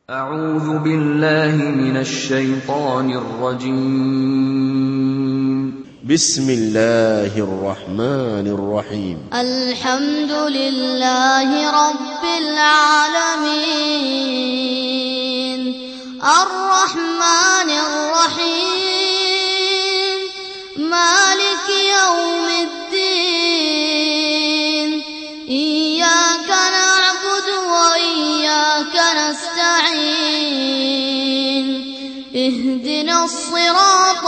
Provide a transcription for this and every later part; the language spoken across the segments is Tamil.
أعوذ بالله من الشيطان الرجيم بسم الله الرحمن الرحيم الحمد لله رب العالمين الرحمن الرحيم مالك يوم الدين إياك نعبد وإياك نستعين اهدنا الصراط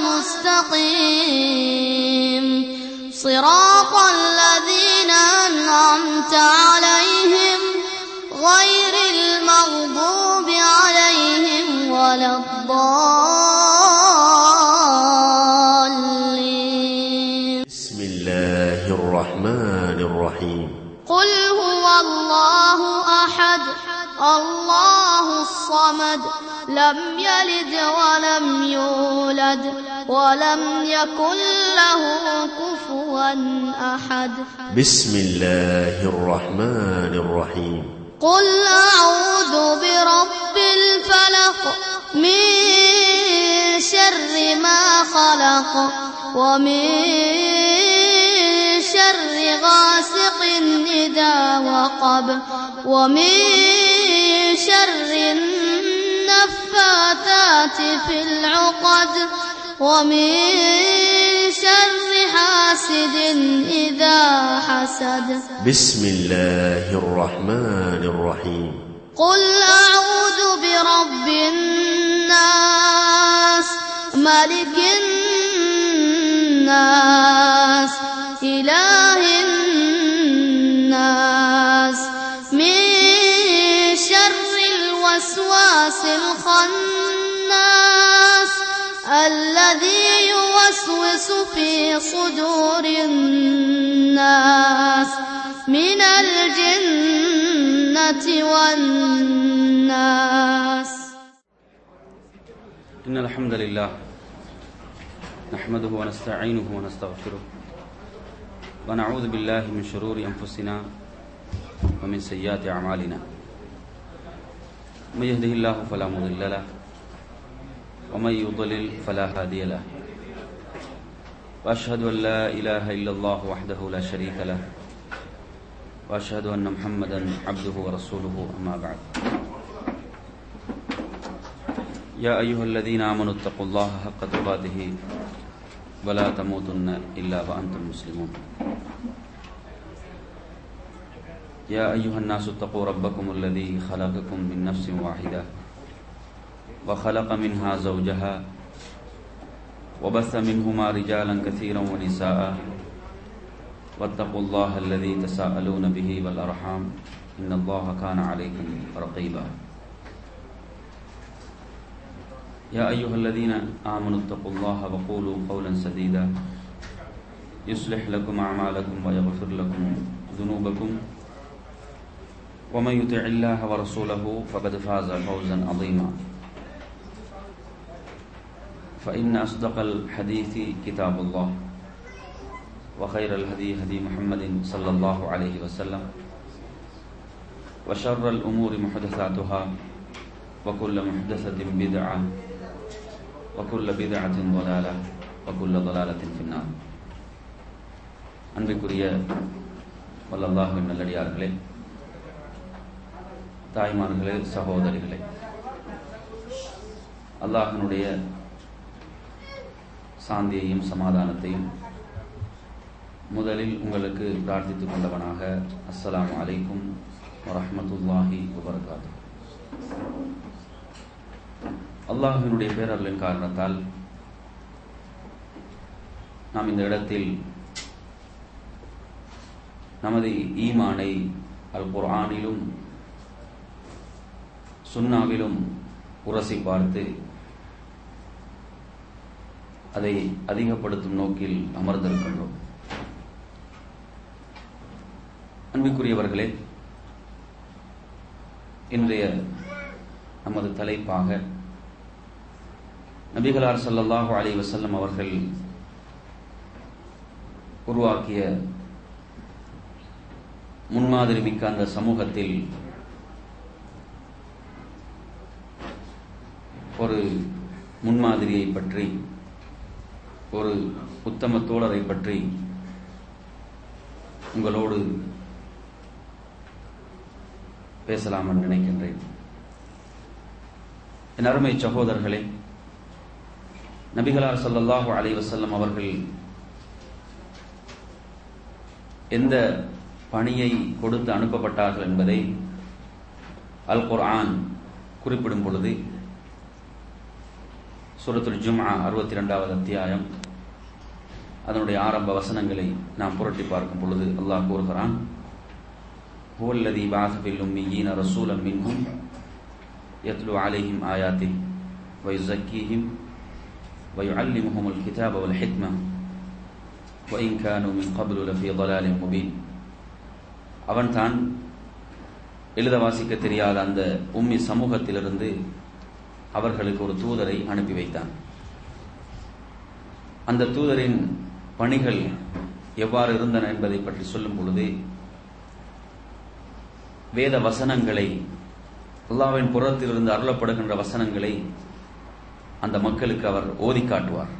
المستقيم صراط الذين أنعمت عليهم غير المغضوب عليهم ولا الضالين بسم الله الرحمن الرحيم قل هو الله أحد الله الصمد لم يلد ولم يولد ولم يكن له كفوا أحد بسم الله الرحمن الرحيم قل أعوذ برب الفلق من شر ما خلق ومن شر غاسق إذا وقب ومن شر النفاثات في العقد ومن شر حاسد إذا حسد بسم الله الرحمن الرحيم قل أعوذ برب الناس ملك الناس إله الناس من شر الوسواس الخناس الذي يوسوس في صدور الناس من الجنة والناس إن الحمد لله نحمده ونستعينه ونستغفره ونعوذ بالله من شرور أنفسنا ومن سيئات أعمالنا من يهده الله فلا مضل له ومن يضلل فلا هادي له وأشهد أن لا إله إلا الله وحده لا شريك له وأشهد أن محمدا عبده ورسوله أما بعد يا أيها الذين آمنوا اتقوا الله حق تقاته ولا تموتن إلا وأنتم مسلمون يا أيها الناس اتقوا ربكم الذي خلقكم من نفس واحدة وخلق منها زوجها وبث منهما رجالا كثيرا ونساء واتقوا الله الذي تساءلون به والأرحام إن الله كان عليكم رقيبا يا أيها الذين آمنوا اتقوا الله وقولوا قولا سديدا يصلح لكم أعمالكم ويغفر لكم ذنوبكم ومن يطع الله ورسوله فقد فاز فوزا عظيما فإن أصدق الحديث كتاب الله وخير الهدي هدي محمد صلى الله عليه وسلم وشر الأمور محدثاتها وكل محدثة بدعة وكل بدعة ضلالة وكل ضلالة في النار அன்பிற்குரிய வல்லல்லாஹின் நல்லடியார்களே தாய்மார்களே சகோதரிகளே அல்லாஹினுடைய சாந்தியையும் சமாதானத்தையும் முதலில் உங்களுக்கு பிரார்த்தித்துக் கொண்டவனாக அஸ்ஸலாமு அலைக்கும் வரஹ்மத்துல்லாஹி வபரகாத்து அல்லாஹினுடைய பேரர்களின் காரணத்தால் நாம் இந்த இடத்தில் நமது ஈமானை அல் குர்ஆனிலும் சுன்னாவிலும் உரசி பார்த்து அதை அதிகப்படுத்தும் நோக்கில் அமர்ந்திருக்கின்றோம் அன்பிற்குரியவர்களே இன்றைய நமது தலைப்பாக நபிகளார் ஸல்லல்லாஹு அலைஹி வஸல்லம் அவர்கள் உருவாக்கிய முன்மாதிரி மிக்க அந்த சமூகத்தில் ஒரு முன்மாதிரியை பற்றி ஒரு உத்தம தோழரை பற்றி உங்களோடு பேசலாம் என்று நினைக்கின்றேன் என் அருமை சகோதரர்களே நபிகளார் ஸல்லல்லாஹு அலைஹி வஸல்லம் அவர்கள் எந்த பணியை கொடுத்து அனுப்பப்பட்டார்கள் என்பதை அல் குர்ஆன் குறிப்பிடும் பொழுது சூரத்துல் ஜும்ஆ அறுபத்தி ரெண்டாவது அத்தியாயம் அதனுடைய ஆரம்ப வசனங்களை நாம் புரட்டி பார்க்கும் பொழுது அல்லாஹ் கூறுகிறான் هو الذي بعث في الأميين رسولا منهم يتلو عليهم آياته ويزكيهم ويعلمهم الكتاب والحكمة وإن كانوا من قبل لفي ضلال مبين அவன் தான் எழுத வாசிக்க தெரியாத அந்த உம்மி சமூகத்திலிருந்து அவர்களுக்கு ஒரு தூதரை அனுப்பி வைத்தான் அந்த தூதரின் பணிகள் எவ்வாறு இருந்தன என்பதை பற்றி சொல்லும் பொழுது வேத வசனங்களை அல்லாவின் புறத்திலிருந்து அருளப்படுகின்ற வசனங்களை அந்த மக்களுக்கு அவர் ஓதி காட்டுவார்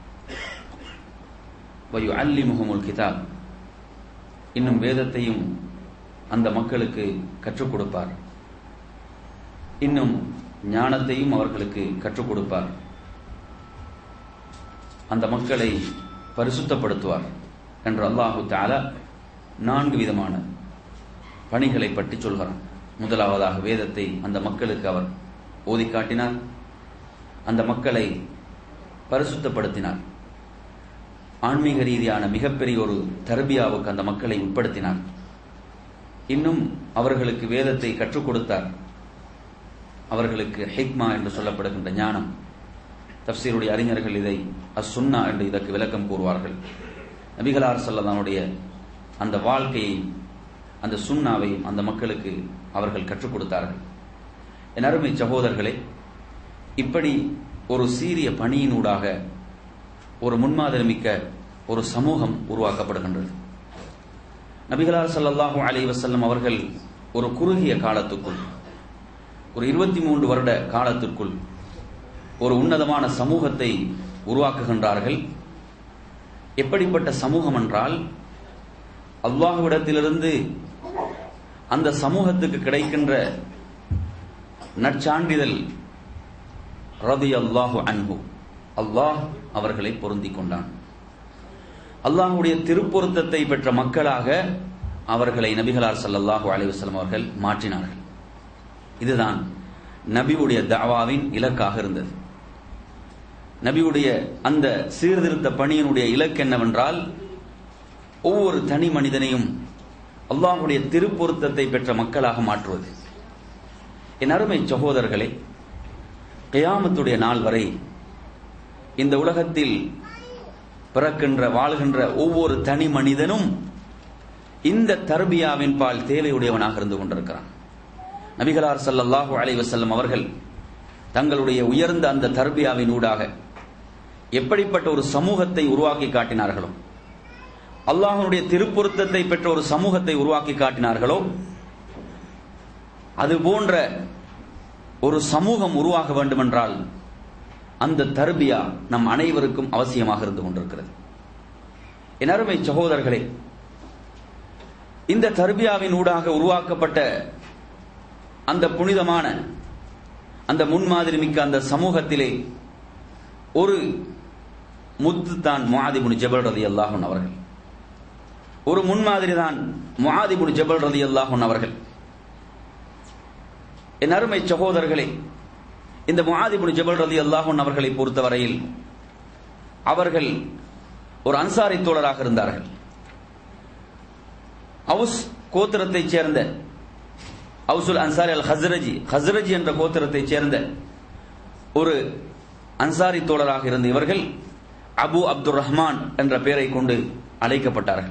வயு அல்லி முகமுல் கிதாப் இன்னும் வேதத்தையும் அந்த மக்களுக்கு கற்றுக் கொடுப்பார் இன்னும் ஞானத்தையும் அவர்களுக்கு கற்றுக் கொடுப்பார் அந்த மக்களை பரிசுத்தப்படுத்துவார் என்று அல்லாஹு தாலா நான்கு விதமான பணிகளை பற்றி சொல்கிறான் முதலாவதாக வேதத்தை அந்த மக்களுக்கு அவர் ஓதி காட்டினார் அந்த மக்களை பரிசுத்தப்படுத்தினார் ஆன்மீக ரீதியான மிகப்பெரிய ஒரு தர்பியாவுக்கு அந்த மக்களை உட்படுத்தினார் இன்னும் அவர்களுக்கு வேதத்தை கற்றுக் கொடுத்தார் அவர்களுக்கு ஹிக்மா என்று சொல்லப்படுகின்ற ஞானம் தப்சீருடைய அறிஞர்கள் இதை அசுன்னா என்று இதற்கு விளக்கம் கூறுவார்கள் நபிகளார் சொல்லதானுடைய அந்த வாழ்க்கையை அந்த சுண்ணாவையும் அந்த மக்களுக்கு அவர்கள் கற்றுக் கொடுத்தார்கள் என் அருமை சகோதரர்களே இப்படி ஒரு சீரிய பணியினூடாக ஒரு முன்மாதிரி மிக்க ஒரு சமூகம் உருவாக்கப்படுகின்றது நபிகளார் சல்லாஹூ அலி வசல்லம் அவர்கள் ஒரு குறுகிய காலத்துக்குள் ஒரு இருபத்தி மூன்று வருட காலத்திற்குள் ஒரு உன்னதமான சமூகத்தை உருவாக்குகின்றார்கள் எப்படிப்பட்ட சமூகம் என்றால் அல்லாஹுவிடத்திலிருந்து அந்த சமூகத்துக்கு கிடைக்கின்ற நற்சான்றிதழ் ரதி அல்லாஹு அன்பு அல்லாஹ் அவர்களை பொருந்திக் கொண்டான் அல்லாஹுடைய திருப்பொருத்தத்தை பெற்ற மக்களாக அவர்களை நபிகளார் சல்லல்லாஹு அலைவசலம் அவர்கள் மாற்றினார்கள் இதுதான் நபியுடைய தாவாவின் இலக்காக இருந்தது நபியுடைய அந்த சீர்திருத்த பணியினுடைய இலக்கு என்னவென்றால் ஒவ்வொரு தனி மனிதனையும் அல்லாஹுடைய திருப்பொருத்தத்தை பெற்ற மக்களாக மாற்றுவது என் அருமை சகோதரர்களே கயாமத்துடைய நாள் வரை இந்த உலகத்தில் பிறக்கின்ற வாழ்கின்ற ஒவ்வொரு தனி மனிதனும் இந்த தர்பியாவின் பால் தேவையுடையவனாக இருந்து கொண்டிருக்கிறான் நபிகளார் சல்லல்லாஹு அலைவசல்லம் அவர்கள் தங்களுடைய உயர்ந்த அந்த தர்பியாவின் ஊடாக எப்படிப்பட்ட ஒரு சமூகத்தை உருவாக்கி காட்டினார்களோ அல்லாஹனுடைய திருப்பொருத்தத்தை பெற்ற ஒரு சமூகத்தை உருவாக்கி காட்டினார்களோ அது போன்ற ஒரு சமூகம் உருவாக வேண்டுமென்றால் அந்த தர்பியா நம் அனைவருக்கும் அவசியமாக இருந்து கொண்டிருக்கிறது என் அருமை சகோதரர்களே இந்த தர்பியாவின் ஊடாக உருவாக்கப்பட்ட அந்த புனிதமான அந்த முன்மாதிரி மிக்க அந்த சமூகத்திலே ஒரு முத்து தான் முஆதிபுன் ஜபல் ரதி அல்லாஹன் அவர்கள் ஒரு முன்மாதிரி தான் முஆதிபுன் ஜபல் ரதி அல்லாஹன் அவர்கள் என் அருமை சகோதரர்களே இந்த முஆதிபுன் ஜபல் ரதி அல்லாஹன் அவர்களை பொறுத்தவரையில் அவர்கள் ஒரு அன்சாரி தோழராக இருந்தார்கள் அவுஸ் கோத்திரத்தைச் சேர்ந்த அவுசுல் அன்சாரி அல் ஹஸ்ரஜி ஹஸ்ரஜி என்ற கோத்திரத்தைச் சேர்ந்த ஒரு அன்சாரி தோழராக இருந்த இவர்கள் அபு அப்துல் ரஹ்மான் என்ற பெயரை கொண்டு அழைக்கப்பட்டார்கள்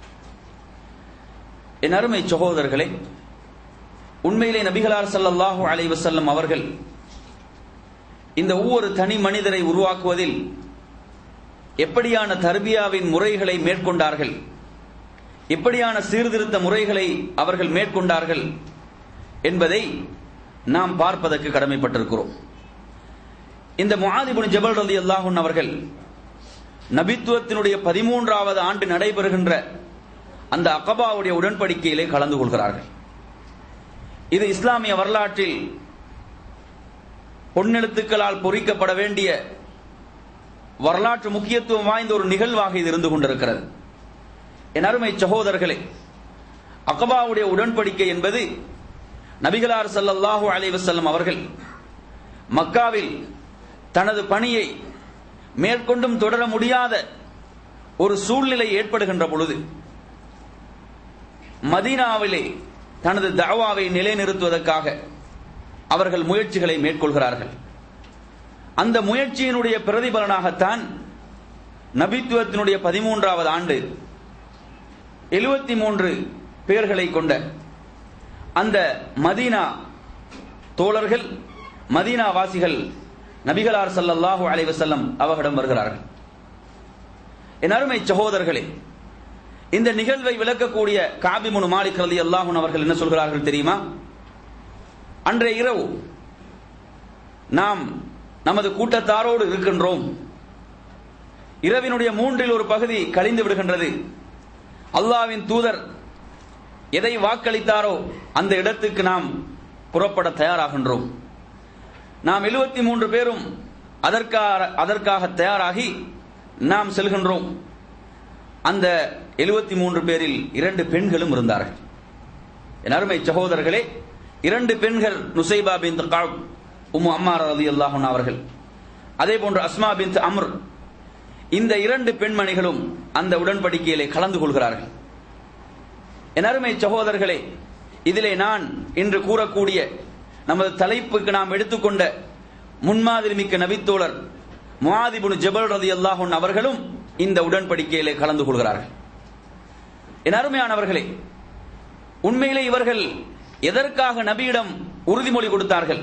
என் அருமை சகோதரர்களே உண்மையிலே நபிகளார் சல்லல்லாஹு அலைஹி வஸல்லம் அவர்கள் இந்த ஒவ்வொரு தனி மனிதரை உருவாக்குவதில் எப்படியான தர்பியாவின் முறைகளை மேற்கொண்டார்கள் எப்படியான சீர்திருத்த முறைகளை அவர்கள் மேற்கொண்டார்கள் என்பதை நாம் பார்ப்பதற்கு கடமைப்பட்டிருக்கிறோம் இந்த முஆதிபுன் ஜபல் ரலி அல்லாஹுன் அவர்கள் நபித்துவத்தினுடைய பதிமூன்றாவது ஆண்டு நடைபெறுகின்ற அந்த அகபாவுடைய உடன்படிக்கையிலே கலந்து கொள்கிறார்கள் இது இஸ்லாமிய வரலாற்றில் பொன்னெழுத்துக்களால் பொறிக்கப்பட வேண்டிய வரலாற்று முக்கியத்துவம் வாய்ந்த ஒரு நிகழ்வாக இது இருந்து கொண்டிருக்கிறது என் அருமை சகோதரர்களே அகபாவுடைய உடன்படிக்கை என்பது நபிகளார் ஸல்லல்லாஹு அலைஹி வஸல்லம் அவர்கள் மக்காவில் தனது பணியை மேற்கொண்டும் தொடர முடியாத ஒரு சூழ்நிலை ஏற்படுகின்ற பொழுது மதீனாவிலே தனது தவாவை நிலைநிறுத்துவதற்காக அவர்கள் முயற்சிகளை மேற்கொள்கிறார்கள் அந்த முயற்சியினுடைய பிரதிபலனாகத்தான் நபித்துவத்தினுடைய பதிமூன்றாவது ஆண்டு எழுபத்தி மூன்று பேர்களை கொண்ட அந்த மதீனா தோழர்கள் மதீனா வாசிகள் நபிகளார் ஸல்லல்லாஹு அலைஹி வஸல்லம் அவர்களிடம் வருகிறார்கள் என் அருமை சகோதரர்களே இந்த நிகழ்வை விளக்கக்கூடிய காபிமுனு மாலிக் ரலி அல்லாஹுன் அவர்கள் என்ன சொல்கிறார்கள் தெரியுமா அன்றைய இரவு நாம் நமது கூட்டத்தாரோடு இருக்கின்றோம் இரவினுடைய மூன்றில் ஒரு பகுதி கழிந்து விடுகின்றது அல்லாவின் தூதர் எதை வாக்களித்தாரோ அந்த இடத்துக்கு நாம் புறப்பட தயாராகின்றோம் நாம் எழுபத்தி மூன்று பேரும் அதற்காக அதற்காக தயாராகி நாம் செல்கின்றோம் அந்த எழுபத்தி மூன்று பேரில் இரண்டு பெண்களும் இருந்தார்கள் என் அருமை சகோதரர்களே இரண்டு பெண்கள் நுசைபா பின் காப் உம்மு அம்மார் ரதி அல்லாஹன் அவர்கள் அதே போன்று அஸ்மா பின் அம்ர் இந்த இரண்டு பெண்மணிகளும் அந்த உடன்படிக்கையிலே கலந்து கொள்கிறார்கள் என் அருமை சகோதரர்களே இதிலே நான் இன்று கூறக்கூடிய நமது தலைப்புக்கு நாம் எடுத்துக்கொண்ட முன்மாதிரி மிக்க நபித்தோழர் முஆதிபுன் ஜபல் ரதி அல்லாஹன் அவர்களும் இந்த உடன்படிக்கையிலே கலந்து கொள்கிறார்கள் என் அருமையானவர்களே உண்மையிலே இவர்கள் எதற்காக நபியிடம் உறுதிமொழி கொடுத்தார்கள்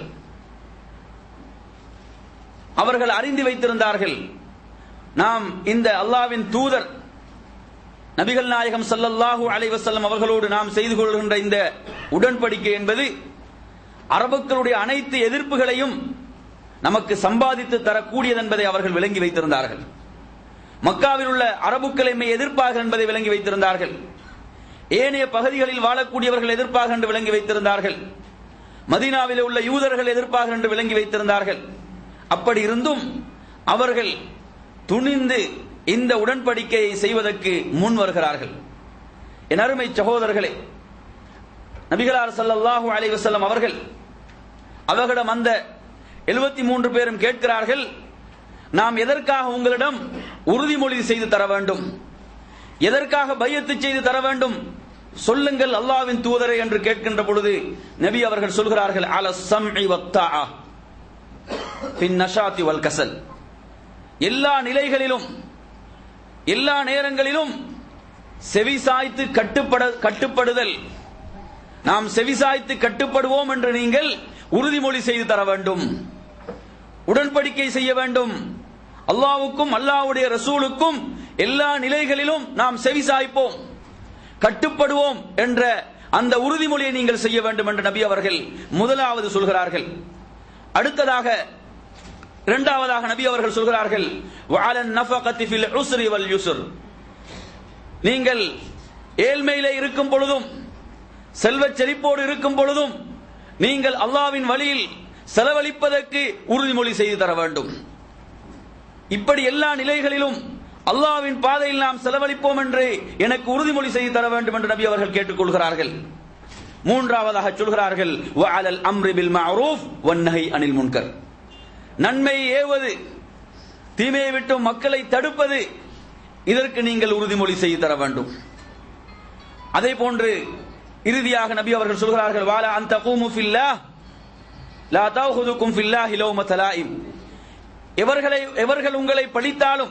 அவர்கள் அறிந்து வைத்திருந்தார்கள் நாம் இந்த அல்லாவின் தூதர் நபிகள் நாயகம் ஸல்லல்லாஹு அலைஹி வஸல்லம் அவர்களோடு நாம் செய்து கொள்கின்ற இந்த உடன்படிக்கை என்பது அரபுக்களுடைய அனைத்து எதிர்ப்புகளையும் நமக்கு சம்பாதித்து தரக்கூடியது என்பதை அவர்கள் விளங்கி வைத்திருந்தார்கள் மக்காவில் உள்ள அரபுக்கள் எம்மை எதிர்ப்பாக என்பதை விளங்கி வைத்திருந்தார்கள் ஏனைய பகுதிகளில் வாழக்கூடியவர்கள் எதிர்ப்பாக என்று விளங்கி வைத்திருந்தார்கள் மதீனாவில் உள்ள யூதர்கள் எதிர்ப்பாக என்று விளங்கி வைத்திருந்தார்கள் அப்படி இருந்தும் அவர்கள் துணிந்து இந்த உடன்படிக்கையை செய்வதற்கு முன் வருகிறார்கள் என் அருமை சகோதரர்களே நபிகளார் ஸல்லல்லாஹு அலைஹி வஸல்லம் அவர்கள் அவர்களிடம் அந்த எழுபத்தி மூன்று பேரும் கேட்கிறார்கள் நாம் எதற்காக உங்களிடம் உறுதிமொழி செய்து தர வேண்டும் எதற்காக பையத்து செய்து தர வேண்டும் சொல்லுங்கள் அல்லாவின் தூதரை என்று கேட்கின்ற பொழுது நபி அவர்கள் சொல்கிறார்கள் அல சம்இ வத்தாஆ பின் நஷாத்தி வல் கசல் எல்லா நிலைகளிலும் எல்லா நேரங்களிலும் செவிசாய்த்து கட்டுப்பட கட்டுப்படுதல் நாம் செவிசாய்த்து கட்டுப்படுவோம் என்று நீங்கள் உறுதிமொழி செய்து தர வேண்டும் உடன்படிக்கை செய்ய வேண்டும் அல்லாவுக்கும் அல்லாவுடைய ரசூலுக்கும் எல்லா நிலைகளிலும் நாம் செவிசாய்ப்போம் கட்டுப்படுவோம் என்ற அந்த உறுதிமொழியை நீங்கள் செய்ய வேண்டும் என்று நபி அவர்கள் முதலாவது சொல்கிறார்கள் அடுத்ததாக இரண்டாவதாக நபி அவர்கள் சொல்கிறார்கள் வஅலன் நஃபகத்தி ஃபில் உஸ்ரி வல் யுஸ்ர் நீங்கள் ஏழ்மையிலே இருக்கும் பொழுதும் செல்வச் செழிப்போடு இருக்கும் பொழுதும் நீங்கள் அல்லாவின் வழியில் செலவழிப்பதற்கு உறுதிமொழி செய்து தர வேண்டும் இப்படி எல்லா நிலைகளிலும் அல்லாவின் பாதையில் நாம் செலவழிப்போம் என்று எனக்கு உறுதிமொழி செய்து தர வேண்டும் என்று நபி அவர்கள் கேட்டுக்கொள்கிறார்கள் மூன்றாவதாக சொல்கிறார்கள் வஅலல் அம்ரி பில் மஅரூஃப் வன்னஹி அனில் முன்கர் நன்மையை ஏவது தீமையை விட்டு மக்களை தடுப்பது இதற்கு நீங்கள் உறுதிமொழி செய்து தர வேண்டும் அதே போன்று இறுதியாக நபி அவர்கள் சொல்கிறார்கள் வாலா அந்த கூமு ஃபில்லா லா தௌஹுதுக்கும் ஃபில்லாஹி லௌமத லாயிம் எவர்களை எவர்கள் உங்களை பழித்தாலும்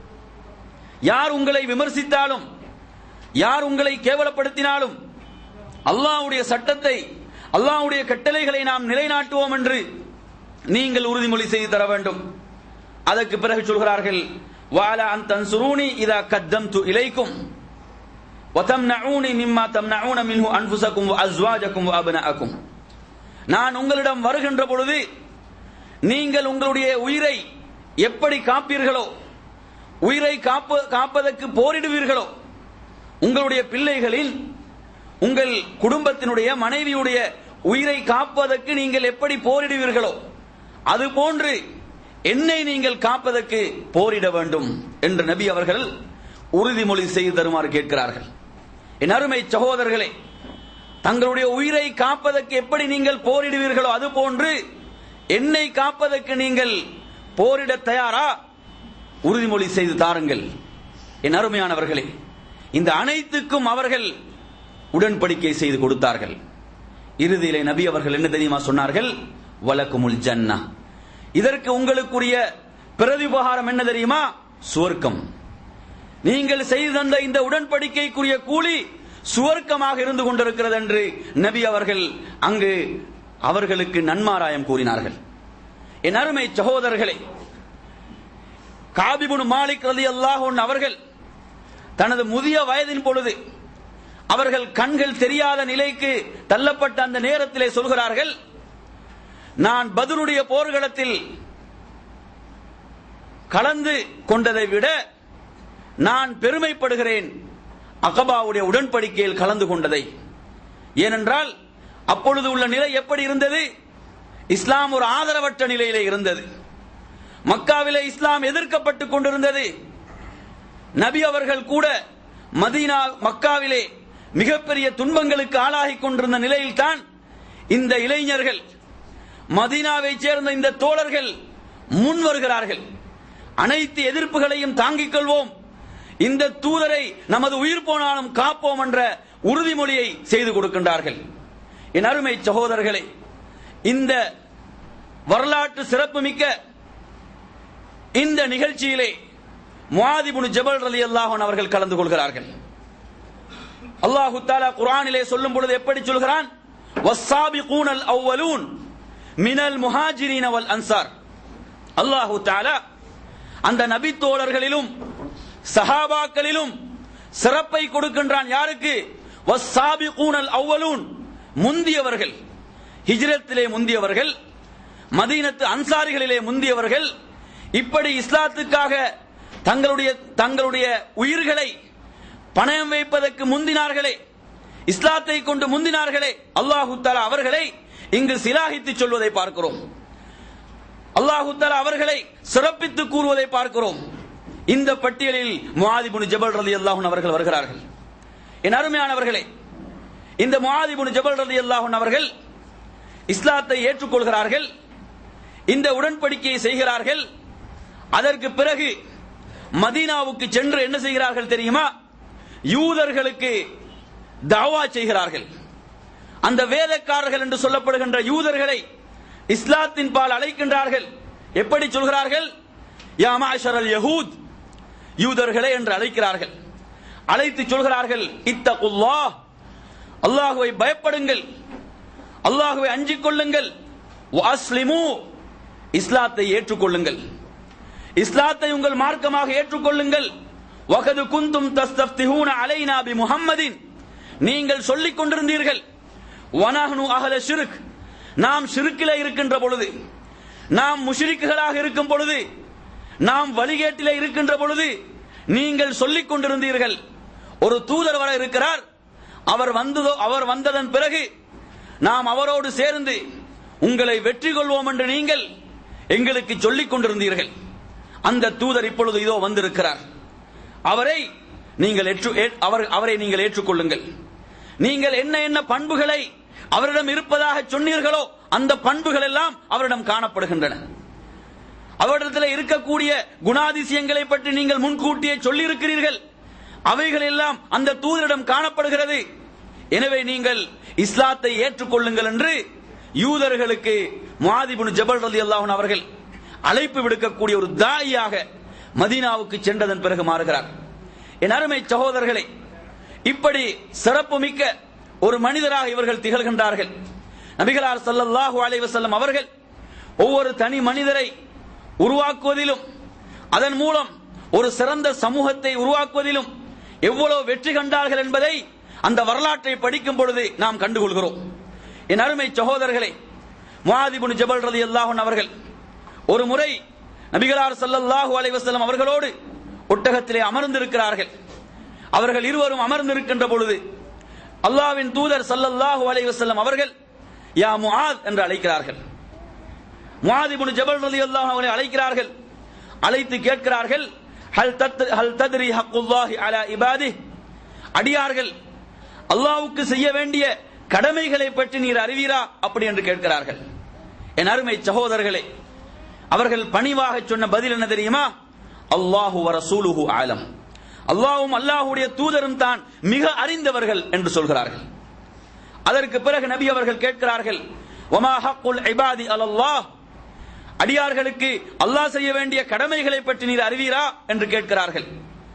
யார் உங்களை விமர்சித்தாலும் யார் உங்களை கேவலப்படுத்தினாலும் அல்லாஹ்வுடைய சட்டத்தை அல்லாஹ்வுடைய கட்டளைகளை நாம் நிலைநாட்டுவோம் என்று நீங்கள் உறுதிமொழி செய்து தர வேண்டும் அதற்கு பிறகு சொல்கிறார்கள் வாலா அன் தன்சுரூனி இதா கத்தம்து இலைக்கும் وتمنعوني مما تمنعون منه انفسكم وازواجكم وابناءكم நான் உங்களிடம் வருகின்ற பொழுது நீங்கள் உங்களுடைய உயிரை எப்படி காப்பீர்களோ உயிரை காப்ப காப்பதற்கு போரிடுவீர்களோ உங்களுடைய பிள்ளைகளின் உங்கள் குடும்பத்தினுடைய மனைவியுடைய உயிரை காப்பதற்கு நீங்கள் எப்படி போரிடுவீர்களோ அதுபோன்று என்னை நீங்கள் காப்பதற்கு போரிட வேண்டும் என்று நபி அவர்கள் உறுதிமொழி செய்து தருமாறு கேட்கிறார்கள் என் அருமை சகோதரர்களே தங்களுடைய உயிரை காப்பதற்கு எப்படி நீங்கள் போரிடுவீர்களோ அதுபோன்று என்னை காப்பதற்கு நீங்கள் போரிட தயாரா உறுதிமொழி செய்து தாருங்கள் என் அருமையானவர்களே இந்த அனைத்துக்கும் அவர்கள் உடன்படிக்கை செய்து கொடுத்தார்கள் இறுதியிலே நபி அவர்கள் என்ன தெரியுமா சொன்னார்கள் வலக்குமுல் ஜன்னா இதற்கு உங்களுக்குரிய பிரதிபகாரம் என்ன தெரியுமா சுவர்க்கம் நீங்கள் செய்து தந்த இந்த உடன்படிக்கைக்குரிய கூலி சுவர்க்கமாக இருந்து கொண்டிருக்கிறது என்று நபி அவர்கள் அங்கு அவர்களுக்கு நன்மாராயம் கூறினார்கள் என் அருமை சகோதரர்களே காபிபுன் மாலிக் ரலி அல்லாஹ் அவர்கள் தனது முதிய வயதின் பொழுது அவர்கள் கண்கள் தெரியாத நிலைக்கு தள்ளப்பட்ட அந்த நேரத்திலே சொல்கிறார்கள் நான் பதருடைய போர்க்களத்தில் கலந்து கொண்டதை விட நான் பெருமைப்படுகிறேன் அகபாவுடைய உடன்படிக்கையில் கலந்து கொண்டதை ஏனென்றால் அப்பொழுது உள்ள நிலை எப்படி இருந்தது இஸ்லாம் ஒரு ஆதரவற்ற நிலையிலே இருந்தது மக்காவிலே இஸ்லாம் எதிர்க்கப்பட்டுக் கொண்டிருந்தது நபி அவர்கள் கூட மதீனா மக்காவிலே மிகப்பெரிய துன்பங்களுக்கு ஆளாகிக் கொண்டிருந்த நிலையில்தான் இந்த இளைஞர்கள் மதீனாவை சேர்ந்த இந்த தோழர்கள் முன் வருகிறார்கள் அனைத்து எதிர்ப்புகளையும் தாங்கிக் கொள்வோம் இந்த தூதரை நமது உயிர் போனாலும் காப்போம் என்ற உறுதிமொழியை செய்து கொடுக்கின்றார்கள் என் அருமை சகோதரர்களே இந்த வரலாற்று சிறப்புமிக்க இந்த நிகழ்ச்சியிலே முவாதிபுனு ஜபல் ரலி அல்லாஹன் அவர்கள் கலந்து கொள்கிறார்கள் அல்லாஹு தாலா குரானிலே சொல்லும் பொழுது எப்படி சொல்கிறான் வஸ்ஸாபிகூன் அல் அவ்வலூன் மினல் முஹாஜிரீன் வல் அன்சார் அல்லாஹு தாலா அந்த நபி தோழர்களிலும் சஹாபாக்களிலும் சிறப்பை கொடுக்கின்றான் யாருக்கு வஸ்ஸாபிகூன் அல் அவ்வலூன் முந்தியவர்கள் ஹிஜ்ரத்திலே முந்தியவர்கள் மதீனத்து அன்சாரிகளிலே முந்தியவர்கள் இப்படி இஸ்லாத்துக்காக தங்களுடைய தங்களுடைய உயிர்களை பணயம் வைப்பதற்கு முந்தினார்களே இஸ்லாத்தை கொண்டு முந்தினார்களே அல்லாஹு தாலா அவர்களை இங்கு சிலாகித்து சொல்வதை பார்க்கிறோம் அல்லாஹு தாலா அவர்களை சிறப்பித்து கூறுவதை பார்க்கிறோம் இந்த பட்டியலில் முஆதிபுன் ஜபல் ரலி அல்லாஹுன் அவர்கள் வருகிறார்கள் என் அருமையானவர்களே இந்த முஆதிபுன் ஜபல் ரலி அல்லாஹுன் அவர்கள் இஸ்லாத்தை ஏற்றுக்கொள்கிறார்கள் இந்த உடன்படிக்கையை செய்கிறார்கள் அதற்கு பிறகு மதீனாவுக்கு சென்று என்ன செய்கிறார்கள் தெரியுமா யூதர்களுக்கு தாவா செய்கிறார்கள் அந்த வேதக்காரர்கள் என்று சொல்லப்படுகின்ற யூதர்களை இஸ்லாத்தின் பால் அழைக்கின்றார்கள் எப்படி சொல்கிறார்கள் யாமாஷரல் யஹூத் யூதர்களே என்று அழைக்கிறார்கள் அழைத்து சொல்கிறார்கள் இத்தகுல்லா அல்லாஹுவை பயப்படுங்கள் அல்லாஹுவை அஞ்சிக் கொள்ளுங்கள் அஸ்லிமு இஸ்லாத்தை ஏற்றுக்கொள்ளுங்கள் இஸ்லாத்தை உங்கள் மார்க்கமாக ஏற்றுக்கொள்ளுங்கள் வகது குந்தும் தஸ்தப்திஹூன அலைனா பி முஹம்மதின் நீங்கள் சொல்லிக் கொண்டிருந்தீர்கள் வனஹ்னு அஹல ஷிர்க் நாம் ஷிருக்கிலே இருக்கின்ற பொழுது நாம் முஷ்ரிக்குகளாக இருக்கும் பொழுது நாம் வழிகேட்டிலே இருக்கின்ற பொழுது நீங்கள் சொல்லிக் கொண்டிருந்தீர்கள் ஒரு தூதர் வர இருக்கிறார் அவர் வந்ததோ அவர் வந்ததன் பிறகு நாம் அவரோடு சேர்ந்து உங்களை வெற்றி கொள்வோம் என்று நீங்கள் எங்களுக்கு சொல்லிக் கொண்டிருந்தீர்கள் அந்த தூதர் இப்பொழுது இதோ வந்திருக்கிறார் அவரை நீங்கள் ஏற்று ஏ- அவர் அவரை நீங்கள் ஏற்றுக்கொள்ளுங்கள் நீங்கள் என்ன என்ன பண்புகளை அவரிடம் இருப்பதாக சொன்னீர்களோ அந்த பண்புகள் எல்லாம் அவரிடம் காணப்படுகின்றன அவரிடத்தில் இருக்கக்கூடிய குணாதிசயங்களை பற்றி நீங்கள் முன்கூட்டியே சொல்லியிருக்கிறீர்கள் அவைகள் எல்லாம் அந்த தூதரிடம் காணப்படுகிறது எனவே நீங்கள் இஸ்லாத்தை ஏற்றுக்கொள்ளுங்கள் என்று யூதர்களுக்கு முஆதிபுன் ஜபல் ரலியல்லாஹு அன்ஹு அவர்கள் அழைப்பு விடுக்கக்கூடிய ஒரு தாயியாக மதீனாவுக்கு சென்றதன் பிறகு மாறுகிறார் என் அருமை சகோதரர்களே இப்படி சிறப்புமிக்க ஒரு மனிதராக இவர்கள் திகழ்கின்றார்கள் நபிகளார் ஸல்லல்லாஹு அலைஹி வஸல்லம் அவர்கள் ஒவ்வொரு தனி மனிதரை உருவாக்குவதிலும் அதன் மூலம் ஒரு சிறந்த சமூகத்தை உருவாக்குவதிலும் எவ்வளவு வெற்றி கண்டார்கள் என்பதை அந்த வரலாற்றை படிக்கும் பொழுது நாம் கண்டுகொள்கிறோம் என் அருமை சகோதரர்களே முஆதிபுன் ஜபல் ரலியல்லாஹு அன்ஹு அவர்கள் ஒரு முறை நபிகளார் ஸல்லல்லாஹு அலைஹி வஸல்லம் அவர்களோடு ஒட்டகத்திலே அமர்ந்திருக்கிறார்கள் அவர்கள் இருவரும் அமர்ந்திருக்கின்ற பொழுது அல்லாஹ்வின் தூதர் ஸல்லல்லாஹு அலைஹி வஸல்லம் அவர்கள் யா முஆத் என்று அழைக்கிறார்கள் முஆத் இப்னு ஜபல் ரலியல்லாஹு அவரை அழைக்கிறார்கள் அழைத்து கேட்கிறார்கள் ஹல் தத் ஹல் தத்ரி ஹக்குல்லாஹி அலா இபாதி அடியார்கள் அல்லாஹ்வுக்கு செய்ய வேண்டிய கடமைகளை பற்றி நீர் அறிவீரா அப்படி என்று கேட்கிறார்கள் என் அருமை சகோதரர்களே அவர்கள் பணிவாக சொன்ன பதில் என்ன தெரியுமா அல்லாஹு வ ரசூலுஹு ஆலம் அல்லாஹ்வும் அல்லாஹ்வுடைய தூதரும் தான் மிக அறிந்தவர்கள் என்று சொல்கிறார்கள் அதற்கு பிறகு நபி அவர்கள் கேட்கிறார்கள் வமா ஹக்குல் இபாதி அலல்லாஹ் அடியார்களுக்கு அல்லாஹ் செய்ய வேண்டிய கடமைகளை பற்றி நீர் அறிவீரா என்று கேட்கிறார்கள்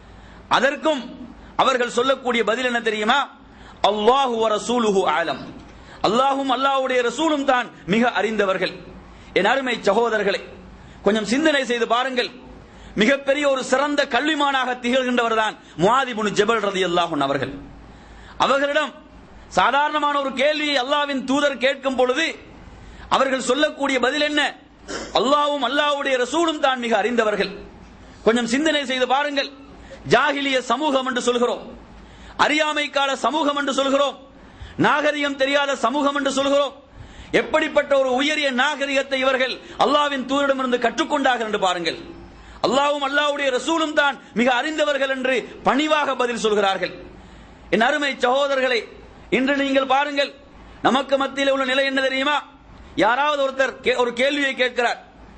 அதற்கும் அவர்கள் சொல்லக்கூடிய பதில் என்ன தெரியுமா அல்லாஹு வ ரசூலுஹு ஆலம் அல்லாஹும் அல்லாஹ்வுடைய ரசூலும் தான் மிக அறிந்தவர்கள் என் அருமை சகோதரர்களே கொஞ்சம் சிந்தனை செய்து பாருங்கள் மிகப்பெரிய ஒரு சிறந்த கல்விமானாக திகழ்கின்றவர் தான் முவாதிபுனு ஜெபல் ரதி அல்லாஹுன் அவர்கள் அவர்களிடம் சாதாரணமான ஒரு கேள்வியை அல்லாவின் தூதர் கேட்கும் பொழுது அவர்கள் சொல்லக்கூடிய பதில் என்ன அல்லாவும் அல்லாஹ்வுடைய ரசூலும் தான் மிக அறிந்தவர்கள் கொஞ்சம் சிந்தனை செய்து பாருங்கள் ஜாகிலிய சமூகம் என்று சொல்கிறோம் அறியாமை கால சமூகம் என்று சொல்கிறோம் நாகரிகம் தெரியாத சமூகம் என்று சொல்கிறோம் எப்படிப்பட்ட ஒரு உயரிய நாகரிகத்தை இவர்கள் அல்லாவின் தூதரிடமிருந்து கற்றுக்கொண்டார்கள் என்று பாருங்கள் அல்லாவும் அல்லாஹ்வுடைய ரசூலும் தான் மிக அறிந்தவர்கள் என்று பணிவாக பதில் சொல்கிறார்கள் என் அருமை சகோதரர்களை இன்று நீங்கள் பாருங்கள் நமக்கு மத்தியில் உள்ள நிலை என்ன தெரியுமா யாராவது ஒருத்தர் கே- ஒரு கேள்வியை கேட்கிறார்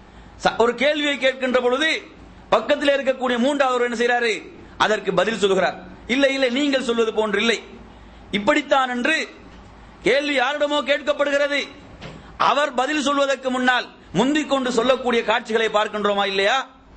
ச- ஒரு கேள்வியை கேட்கின்ற பொழுது பக்கத்தில் இருக்கக்கூடிய மூன்றாவது என்ன செய்றாரு அதற்கு பதில் சொல்கிறார் இல்லை இல்லை நீங்கள் சொல்வது போன்று இல்லை இப்படித்தான் என்று கேள்வி யாரிடமோ கேட்கப்படுகிறது அவர் பதில் சொல்வதற்கு முன்னால் முந்திக் கொண்டு சொல்லக்கூடிய காட்சிகளை பார்க்கின்றோமா இல்லையா